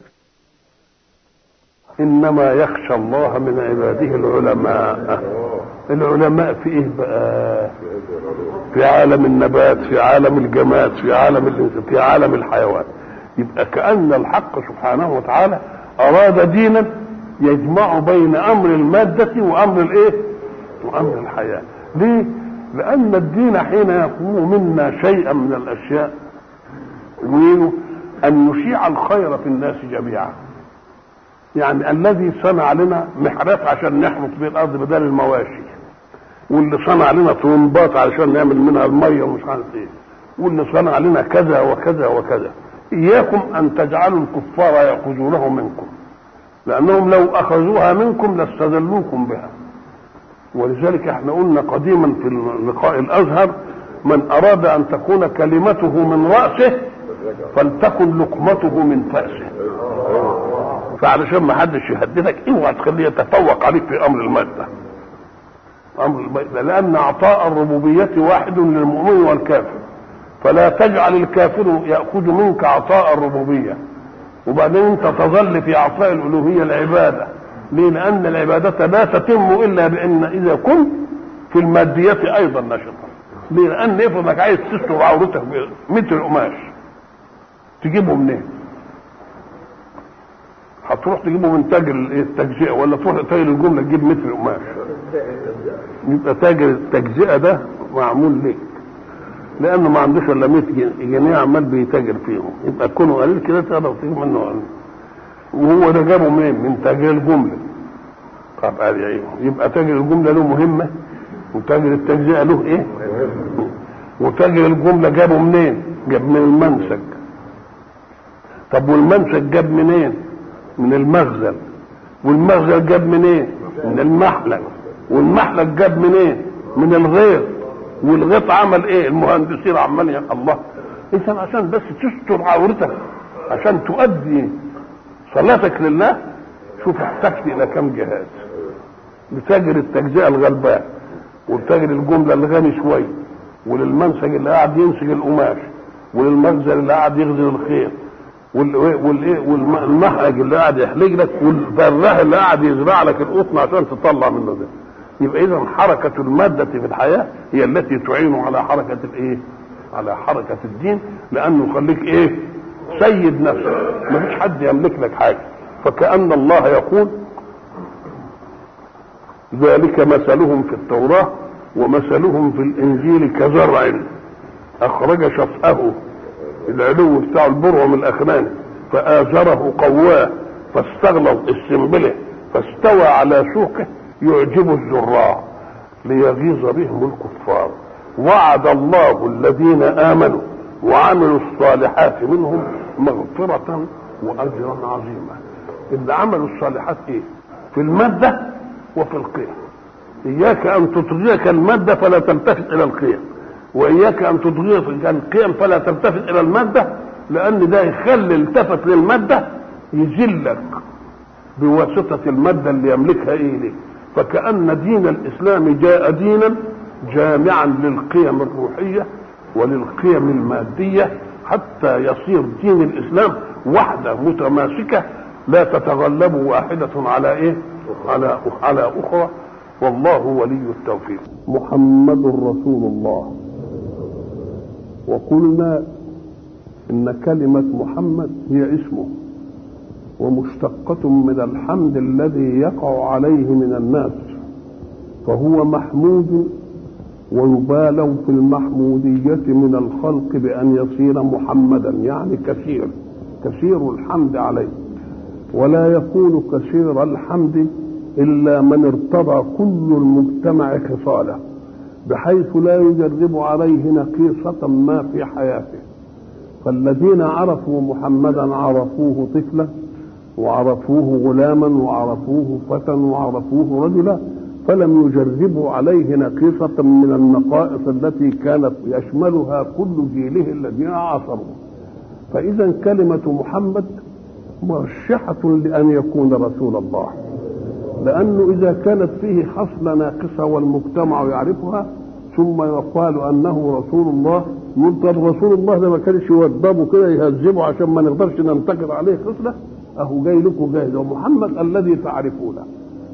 انما يخشى الله من عباده العلماء العلماء في ايه بقى في عالم النبات في عالم الجماد في عالم الانسان في عالم الحيوان يبقى كأن الحق سبحانه وتعالى أراد دينا يجمع بين أمر المادة وأمر الإيه؟ وأمر الحياة. ليه؟ لأن الدين حين يقوم منا شيئا من الأشياء يريد أن نشيع الخير في الناس جميعا. يعني الذي صنع لنا محرات عشان نحرث به الأرض بدل المواشي. واللي صنع لنا طرمبات علشان نعمل منها المية ومش عارف إيه. واللي صنع لنا كذا وكذا وكذا. إياكم أن تجعلوا الكفار يأخذونه منكم لأنهم لو أخذوها منكم لاستذلوكم بها ولذلك احنا قلنا قديما في اللقاء الأزهر من أراد أن تكون كلمته من رأسه فلتكن لقمته من فأسه فعلشان ما حدش يهددك اوعى تخليه يتفوق عليك في أمر المادة أمر المادة لأن عطاء الربوبية واحد للمؤمن والكافر فلا تجعل الكافر ياخذ منك عطاء الربوبيه وبعدين انت تظل في عطاء الالوهيه العباده ليه؟ لان العباده لا تتم الا بان اذا كنت في الماديه ايضا نشطا ليه؟ لان افرض عايز تستر عورتك بمتر قماش تجيبه منين؟ هتروح تجيبه من تاجر التجزئه ولا تروح تاجر الجمله تجيب متر قماش يبقى تاجر التجزئه ده معمول ليك لانه ما عندوش الا 100 جنيه عمال بيتاجر فيهم يبقى كونه قليل كده تقدر تجيب منه قليل وهو ده جابه منين؟ من تاجر الجمله طب ايوه يبقى تاجر الجمله له مهمه وتاجر التجزئه له ايه؟ وتاجر الجمله جابه منين؟ جاب من المنسج طب والمنسج جاب منين؟ من المخزن والمخزن جاب منين؟ من المحلق والمحلق جاب منين؟ من الغير والغيط عمل ايه المهندسين عمال يا الله اذا عشان بس تستر عورتك عشان تؤدي صلاتك لله شوف احتجت الى كم جهاز لتاجر التجزئه الغلبان وتاجر الجمله الغني شويه وللمنسج اللي قاعد ينسج القماش وللمخزن اللي قاعد يخزن الخير والايه والمحرج اللي قاعد يحلق لك والفراح اللي قاعد يزرع لك القطن عشان تطلع منه ده يبقى اذا حركه الماده في الحياه هي التي تعين على حركه الايه؟ على حركه الدين لانه يخليك ايه؟ سيد نفسك ما فيش حد يملك لك حاجه فكأن الله يقول ذلك مثلهم في التوراة ومثلهم في الإنجيل كزرع أخرج شطأه العلو بتاع البرع من الأخنان فآزره قواه فاستغلظ السنبله فاستوى على سوقه يعجب الزراع ليغيظ بهم الكفار وعد الله الذين آمنوا وعملوا الصالحات منهم مغفرة وأجرا عظيما اللي عملوا الصالحات إيه في المادة وفي القيم إياك أن تطغيك المادة فلا تلتفت إلى القيم وإياك أن تطغيك القيم فلا تلتفت إلى المادة لأن ده يخلي التفت للمادة يذلك بواسطة المادة اللي يملكها إيه فكأن دين الإسلام جاء دينا جامعا للقيم الروحية وللقيم المادية حتى يصير دين الإسلام وحدة متماسكة لا تتغلب واحدة على إيه؟ على على أخرى والله ولي التوفيق محمد رسول الله وقلنا إن كلمة محمد هي اسمه ومشتقة من الحمد الذي يقع عليه من الناس فهو محمود ويبالغ في المحمودية من الخلق بأن يصير محمدا يعني كثير كثير الحمد عليه ولا يكون كثير الحمد إلا من ارتضى كل المجتمع خصاله بحيث لا يجرب عليه نقيصة ما في حياته فالذين عرفوا محمدا عرفوه طفلا وعرفوه غلاما وعرفوه فتى وعرفوه رجلا فلم يجربوا عليه نقيصة من النقائص التي كانت يشملها كل جيله الذين عاصروه فإذا كلمة محمد مرشحة لأن يكون رسول الله لأنه إذا كانت فيه حصلة ناقصة والمجتمع يعرفها ثم يقال أنه رسول الله يقول رسول الله ده ما كانش يوضبه كده يهذبه عشان ما نقدرش ننتقد عليه خصلة أهو جاي لكم جاهز ومحمد الذي تعرفونه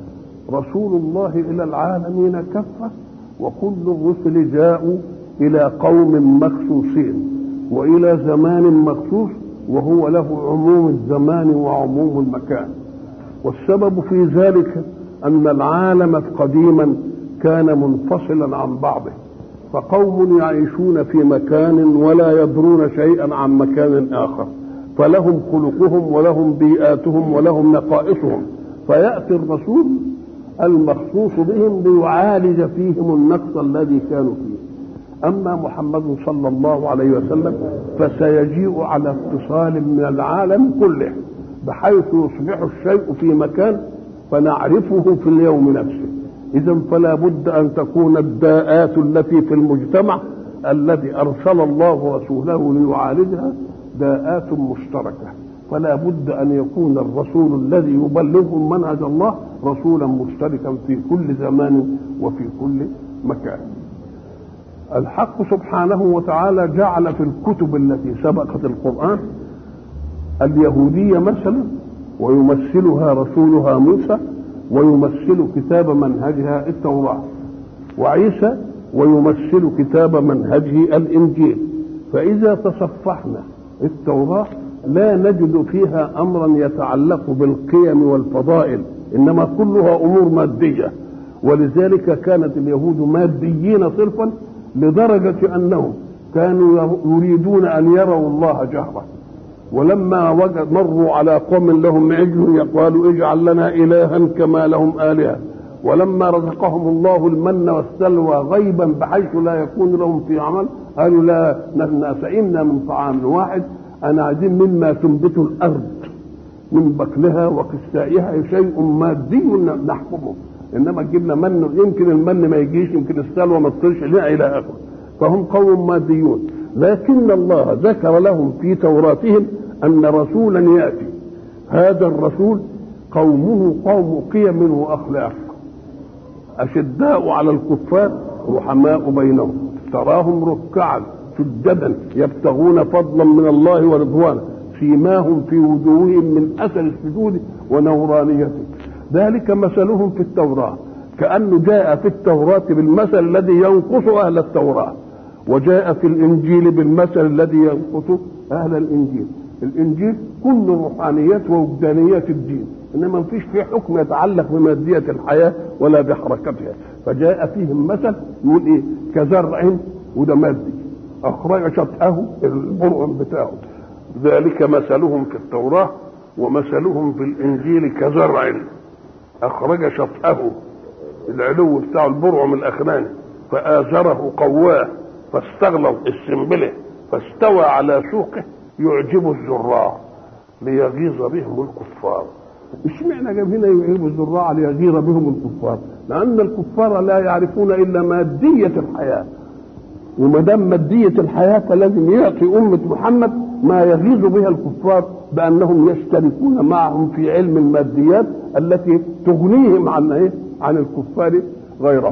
رسول الله إلى العالمين كفة وكل الرسل جاءوا إلى قوم مخصوصين وإلى زمان مخصوص وهو له عموم الزمان وعموم المكان والسبب في ذلك أن العالم قديما كان منفصلا عن بعضه فقوم يعيشون في مكان ولا يدرون شيئا عن مكان آخر فلهم خلقهم ولهم بيئاتهم ولهم نقائصهم فيأتي الرسول المخصوص بهم ليعالج فيهم النقص الذي كانوا فيه أما محمد صلى الله عليه وسلم فسيجيء على اتصال من العالم كله بحيث يصبح الشيء في مكان فنعرفه في اليوم نفسه إذا فلا بد أن تكون الداءات التي في المجتمع الذي أرسل الله رسوله ليعالجها داءات مشتركة فلا بد أن يكون الرسول الذي يبلغهم منهج الله رسولا مشتركا في كل زمان وفي كل مكان الحق سبحانه وتعالى جعل في الكتب التي سبقت القرآن اليهودية مثلا ويمثلها رسولها موسى ويمثل كتاب منهجها التوراة وعيسى ويمثل كتاب منهجه الإنجيل فإذا تصفحنا التوراة لا نجد فيها أمرا يتعلق بالقيم والفضائل إنما كلها أمور مادية ولذلك كانت اليهود ماديين صرفا لدرجة أنهم كانوا يريدون أن يروا الله جهرة ولما وجد مروا على قوم لهم عجل يقالوا اجعل لنا إلها كما لهم آلهة ولما رزقهم الله المن والسلوى غيبا بحيث لا يكون لهم في عمل قالوا لا نحن سئمنا من طعام واحد أنا عايزين مما تنبت الأرض من بكلها وقسائها شيء مادي نحكمه انما تجيب لنا من يمكن المن ما يجيش يمكن السلوى ما تصيرش لا الى اخره فهم قوم ماديون لكن الله ذكر لهم في توراتهم ان رسولا ياتي هذا الرسول قومه قوم قيم واخلاق اشداء على الكفار رحماء بينهم تراهم ركعا سجدا يبتغون فضلا من الله ورضوانه سيماهم في وجوههم من اثر السجود ونورانيته ذلك مثلهم في التوراة كأنه جاء في التوراة بالمثل الذي ينقص أهل التوراة وجاء في الإنجيل بالمثل الذي ينقص أهل الإنجيل الإنجيل كل روحانيات ووجدانيات الدين إنما ما فيش فيه حكم يتعلق بمادية الحياة ولا بحركتها فجاء فيهم مثل يقول إيه كزرع وده مادي أخرج شطأه البرعم بتاعه ذلك مثلهم في التوراة ومثلهم في الإنجيل كزرع أخرج شطأه العلو بتاع البرعم الأخراني فآزره قواه فاستغلظ السنبلة فاستوى على سوقه يعجب الزراع ليغيظ بهم الكفار اشمعنى جاب هنا يعيب الزراع ليغير بهم الكفار لان الكفار لا يعرفون الا ماديه الحياه وما دام ماديه الحياه فلازم يعطي امه محمد ما يغيظ بها الكفار بانهم يشتركون معهم في علم الماديات التي تغنيهم عن ايه؟ عن الكفار غيرهم.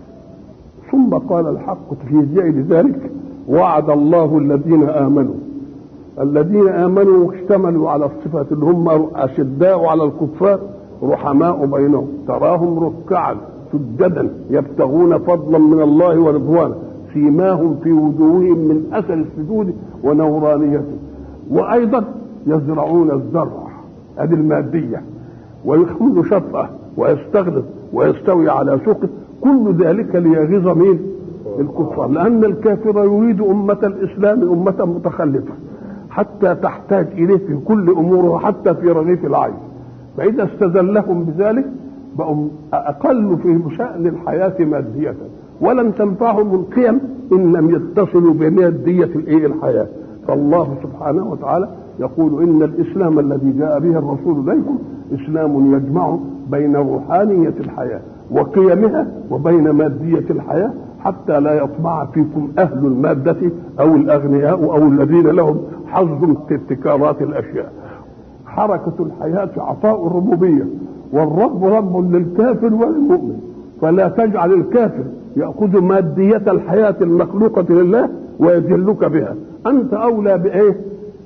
ثم قال الحق في ذيل ذلك وعد الله الذين امنوا الذين امنوا واشتملوا على الصفات اللي هم اشداء على الكفار رحماء بينهم تراهم ركعا سجدا يبتغون فضلا من الله ورضوانا سيماهم في وجوههم من اثر السجود ونورانيته وايضا يزرعون الزرع ادي الماديه ويحمل شطأه ويستغلظ ويستوي على سوقه كل ذلك ليغيظ مين؟ الكفار لأن الكافر يريد أمة الإسلام أمة متخلفة حتى تحتاج إليه في كل أموره حتى في رغيف العين فإذا استذلهم بذلك بقوا أقل في شأن الحياة مادية ولن تنفعهم القيم إن لم يتصلوا بمادية الإيه الحياة فالله سبحانه وتعالى يقول إن الإسلام الذي جاء به الرسول إليكم إسلام يجمع بين روحانية الحياة وقيمها وبين مادية الحياة حتى لا يطمع فيكم أهل المادة أو الأغنياء أو الذين لهم حظ في ابتكارات الأشياء حركة الحياة عطاء الربوبية والرب رب للكافر وللمؤمن فلا تجعل الكافر يأخذ مادية الحياة المخلوقة لله ويجلك بها أنت أولى بإيه؟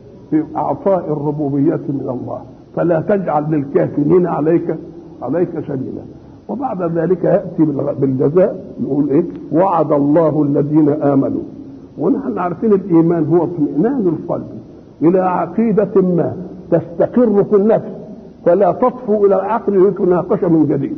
بإعطاء الربوبية من الله فلا تجعل للكافرين عليك عليك سبيلا وبعد ذلك ياتي بالجزاء يقول ايه وعد الله الذين امنوا ونحن عارفين الايمان هو اطمئنان القلب الى عقيده ما تستقر في النفس فلا تطفو الى العقل لتناقش من جديد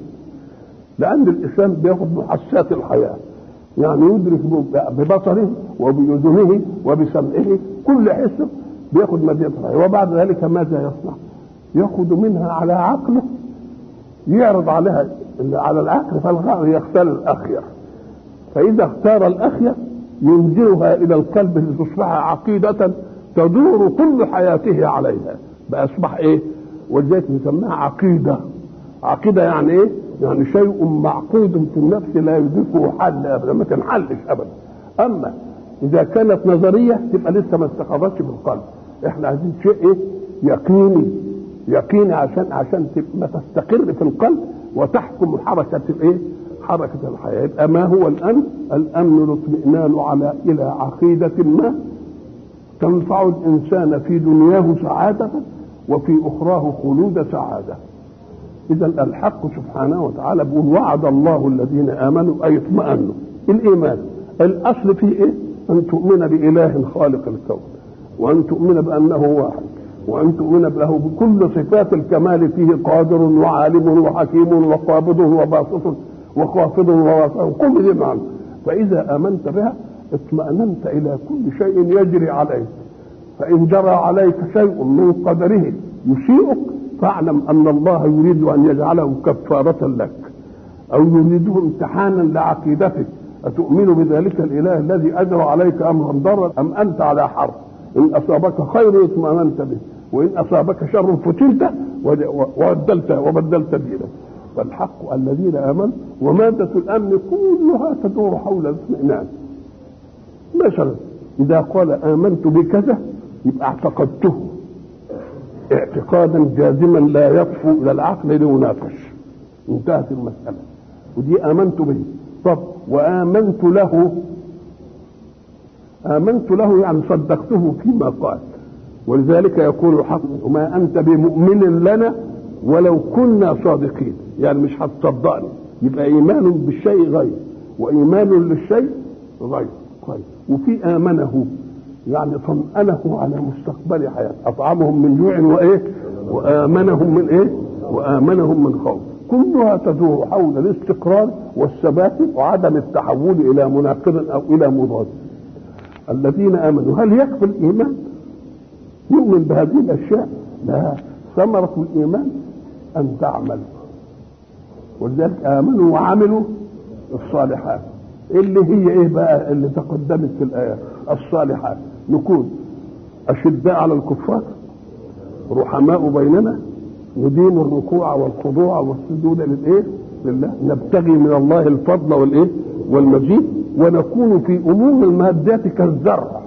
لان الاسلام بياخذ محسات الحياه يعني يدرك ببصره وباذنه وبسمعه كل حس بياخذ ماديه الحياه وبعد ذلك ماذا يصنع؟ ياخذ منها على عقله يعرض عليها على العقل فالغار يختار الاخير فاذا اختار الاخير ينزلها الى القلب لتصبح عقيده تدور كل حياته عليها باصبح ايه ولذلك نسميها عقيده عقيده يعني ايه يعني شيء معقود في النفس لا يدركه حل ابدا ما تنحلش ابدا اما اذا كانت نظريه تبقى لسه ما استقرتش في القلب احنا عايزين شيء ايه يقيني يقيني عشان عشان ما تستقر في القلب وتحكم حركة الايه؟ حركة الحياة يبقى ما هو الأمن؟ الأمن الاطمئنان على إلى عقيدة ما تنفع الإنسان في دنياه سعادة وفي أخراه خلود سعادة إذا الحق سبحانه وتعالى بيقول وعد الله الذين آمنوا أي اطمأنوا الإيمان الأصل فيه إيه؟ أن تؤمن بإله خالق الكون وأن تؤمن بأنه واحد وأن تؤمن له بكل صفات الكمال فيه قادر وعالم وحكيم وقابض وباسط وخافض وواسع كل دي معنى فإذا آمنت بها اطمأننت إلى كل شيء يجري عليك فإن جرى عليك شيء من قدره يسيئك فاعلم أن الله يريد أن يجعله كفارة لك أو يريده امتحانا لعقيدتك أتؤمن بذلك الإله الذي أجرى عليك أمرا ضرا أم أنت على حرب إن أصابك خير اطمأننت به وإن أصابك شر فتنت وبدلت وبدلت دينك فالحق الذين آمنوا ومادة الأمن كلها تدور حول الاطمئنان مثلا إذا قال آمنت بكذا يبقى اعتقدته اعتقادا جازما لا يطفو إلى العقل ليناقش انتهت المسألة ودي آمنت به طب وآمنت له آمنت له يعني صدقته فيما قال ولذلك يقول الحق وما أنت بمؤمن لنا ولو كنا صادقين يعني مش هتصدقني يبقى إيمان بالشيء غير وإيمان للشيء غير طيب وفي آمنه يعني طمأنه على مستقبل حياته أطعمهم من جوع وإيه وآمنهم من إيه وآمنهم من خوف كلها تدور حول الاستقرار والثبات وعدم التحول إلى مناقض أو إلى مضاد الذين امنوا هل يكفي الايمان يؤمن بهذه الاشياء لا ثمرة الايمان ان تعمل ولذلك امنوا وعملوا الصالحات اللي هي ايه بقى اللي تقدمت في الايات الصالحات نكون اشداء على الكفار رحماء بيننا ندين الركوع والخضوع والسجود للايه؟ لله نبتغي من الله الفضل والايه؟ والمجيد ونكون في امور المادات كالزرع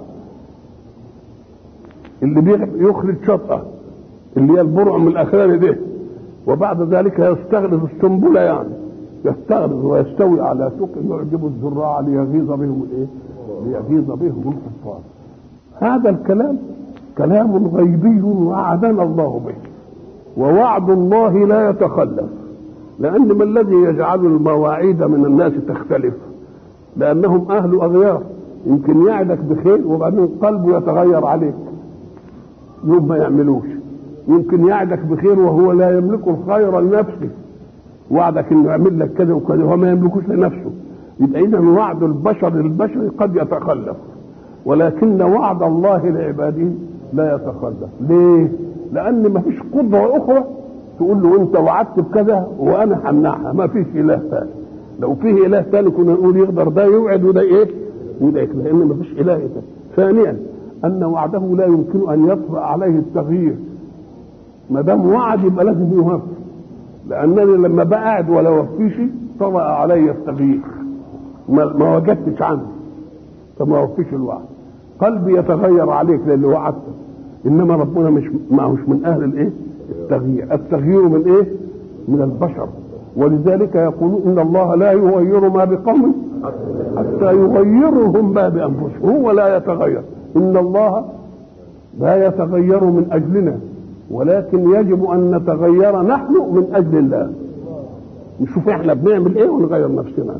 اللي يخرج شطأة اللي هي البرع من الاخراني ده وبعد ذلك يستغرز السنبله يعني يستغرز ويستوي على سوق يعجب الزراع ليغيظ بهم الايه؟ ليغيظ بهم الكفار. هذا الكلام كلام غيبي وعدنا الله به. ووعد الله لا يتخلف. لأن ما الذي يجعل المواعيد من الناس تختلف؟ لأنهم أهل أغيار يمكن يعدك بخير وبعدين قلبه يتغير عليك. يوم ما يعملوش. يمكن يعدك بخير وهو لا يملك الخير لنفسه. وعدك انه يعمل لك كذا وكذا وهو ما يملكوش لنفسه يبقى اذا وعد البشر للبشر قد يتخلف ولكن وعد الله لعباده لا يتخلف ليه لان ما فيش قدره اخرى تقول له انت وعدت بكذا وانا همنعها ما فيش اله ثاني لو فيه اله ثاني كنا نقول يقدر ده يوعد وده ايه وده يكذب لان ما فيش اله ثاني ثانيا ان وعده لا يمكن ان يطرا عليه التغيير ما دام وعد يبقى لازم يوفي لانني لما بقعد ولا وفيش طرأ علي التغيير ما, ما وجدتش عنه فما وفيش الوعد قلبي يتغير عليك للي وعدته انما ربنا مش ما هوش من اهل الايه التغيير التغيير من ايه من البشر ولذلك يقولون ان الله لا يغير ما بقوم حتى يغيرهم ما بانفسهم هو لا يتغير ان الله لا يتغير من اجلنا ولكن يجب ان نتغير نحن من اجل الله نشوف احنا بنعمل ايه ونغير نفسنا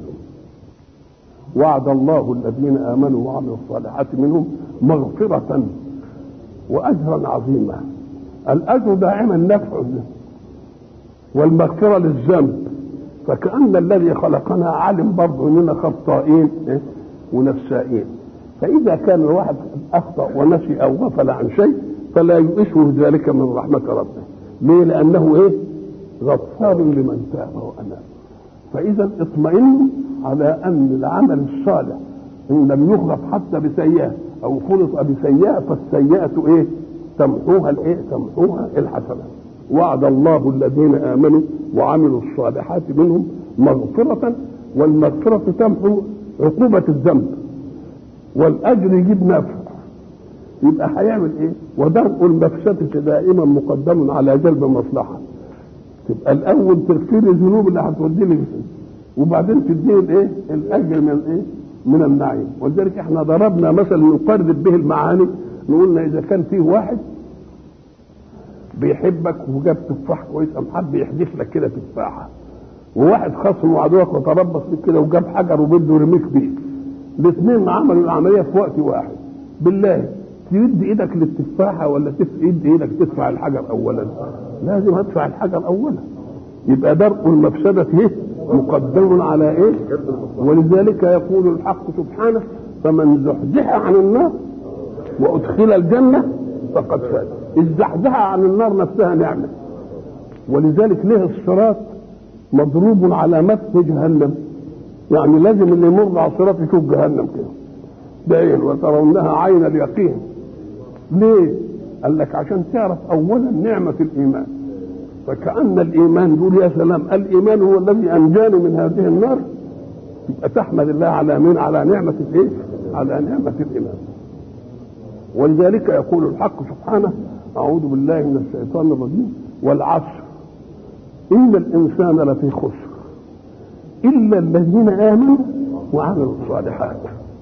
وعد الله الذين امنوا وعملوا الصالحات منهم مغفرة واجرا عظيما الاجر دائما نفع والمغفرة للذنب فكأن الذي خلقنا علم برضه اننا خطائين ونسائين فإذا كان الواحد أخطأ ونسي أو غفل عن شيء فلا يؤسه ذلك من رحمة ربه ليه لأنه إيه غفار لمن تاب وأناب فإذا اطمئنوا على أن العمل الصالح إن لم يغلط حتى بسيئة أو خلط بسيئة فالسيئة إيه تمحوها الإيه تمحوها الحسنة وعد الله الذين آمنوا وعملوا الصالحات منهم مغفرة والمغفرة تمحو عقوبة الذنب والأجر يجيب نفع يبقى هيعمل ايه؟ ودرء المفسدة دائما مقدم على جلب مصلحة. تبقى الأول تغفير الذنوب اللي هتودي لي وبعدين تديه الايه؟ الأجر من الايه؟ من النعيم، ولذلك احنا ضربنا مثلا نقرب به المعاني نقولنا إذا كان فيه واحد بيحبك وجاب تفاح كويس قام حب يحدف لك كده تفاحة. وواحد خصم وعدوك وتربص بيك كده وجاب حجر وبده يرميك بيه. الاثنين عملوا العملية في وقت واحد. بالله تمد ايدك للتفاحه ولا تمد ايدك تدفع الحجر اولا لازم ادفع الحجر اولا يبقى درء المفسده ايه مقدم على ايه ولذلك يقول الحق سبحانه فمن زحزح عن النار وادخل الجنه فقد فاز الزحزحه عن النار نفسها نعمه ولذلك ليه الصراط مضروب على متن جهنم يعني لازم اللي يمر على الصراط يشوف جهنم كده بعين وترونها عين اليقين ليه؟ قال لك عشان تعرف اولا نعمه الايمان فكأن الإيمان يقول يا سلام الإيمان هو الذي أنجاني من هذه النار يبقى تحمد الله على من على نعمة الإيه؟ على نعمة الإيمان ولذلك يقول الحق سبحانه أعوذ بالله من الشيطان الرجيم والعصر إن الإنسان لفي خسر إلا الذين آمنوا وعملوا الصالحات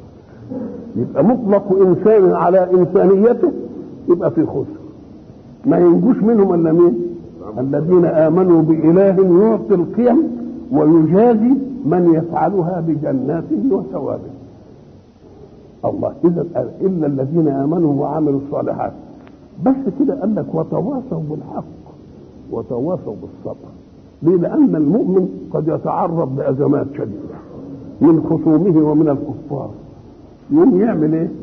يبقى مطلق إنسان على إنسانيته يبقى في خسر ما ينجوش منهم إلا مين؟ الذين آمنوا بإله يعطي القيم ويجازي من يفعلها بجناته وثوابه الله إذا إلا الذين آمنوا وعملوا الصالحات بس كده قال لك وتواصوا بالحق وتواصوا بالصبر ليه؟ لأن المؤمن قد يتعرض لأزمات شديدة من خصومه ومن الكفار يقوم يعمل ايه؟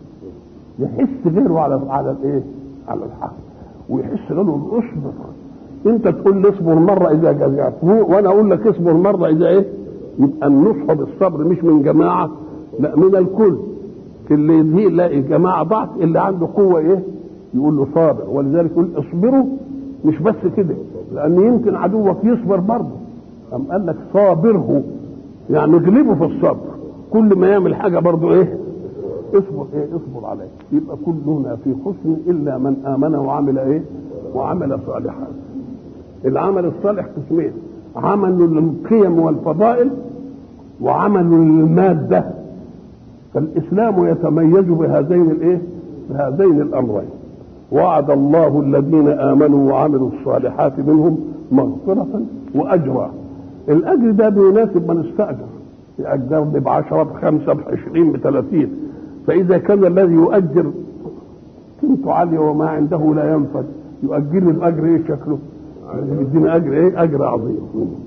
يحس غيره على على الايه؟ على الحق ويحس غيره اصبر انت تقول لي اصبر مره اذا جزعت وانا اقول لك اصبر مره اذا ايه؟ يبقى النصح بالصبر مش من جماعه لا من الكل اللي دي يلاقي جماعه ضعف اللي عنده قوه ايه؟ يقول له صابر ولذلك يقول اصبروا مش بس كده لان يمكن عدوك يصبر برضه أم قال لك صابره يعني اغلبه في الصبر كل ما يعمل حاجه برضه ايه اصبر ايه اصبر عليه يبقى كلنا في حسن الا من امن وعمل ايه وعمل صالحا العمل الصالح قسمين عمل للقيم والفضائل وعمل للماده فالاسلام يتميز بهذين الايه بهذين الامرين وعد الله الذين امنوا وعملوا الصالحات منهم مغفره واجرا الاجر ده بيناسب من استاجر يأجر بعشرة بخمسة بعشرين بثلاثين فإذا كان الذي يؤجر قيمته عالية وما عنده لا ينفد يؤجر الأجر إيه شكله؟ يدينا أجر إيه؟ أجر عظيم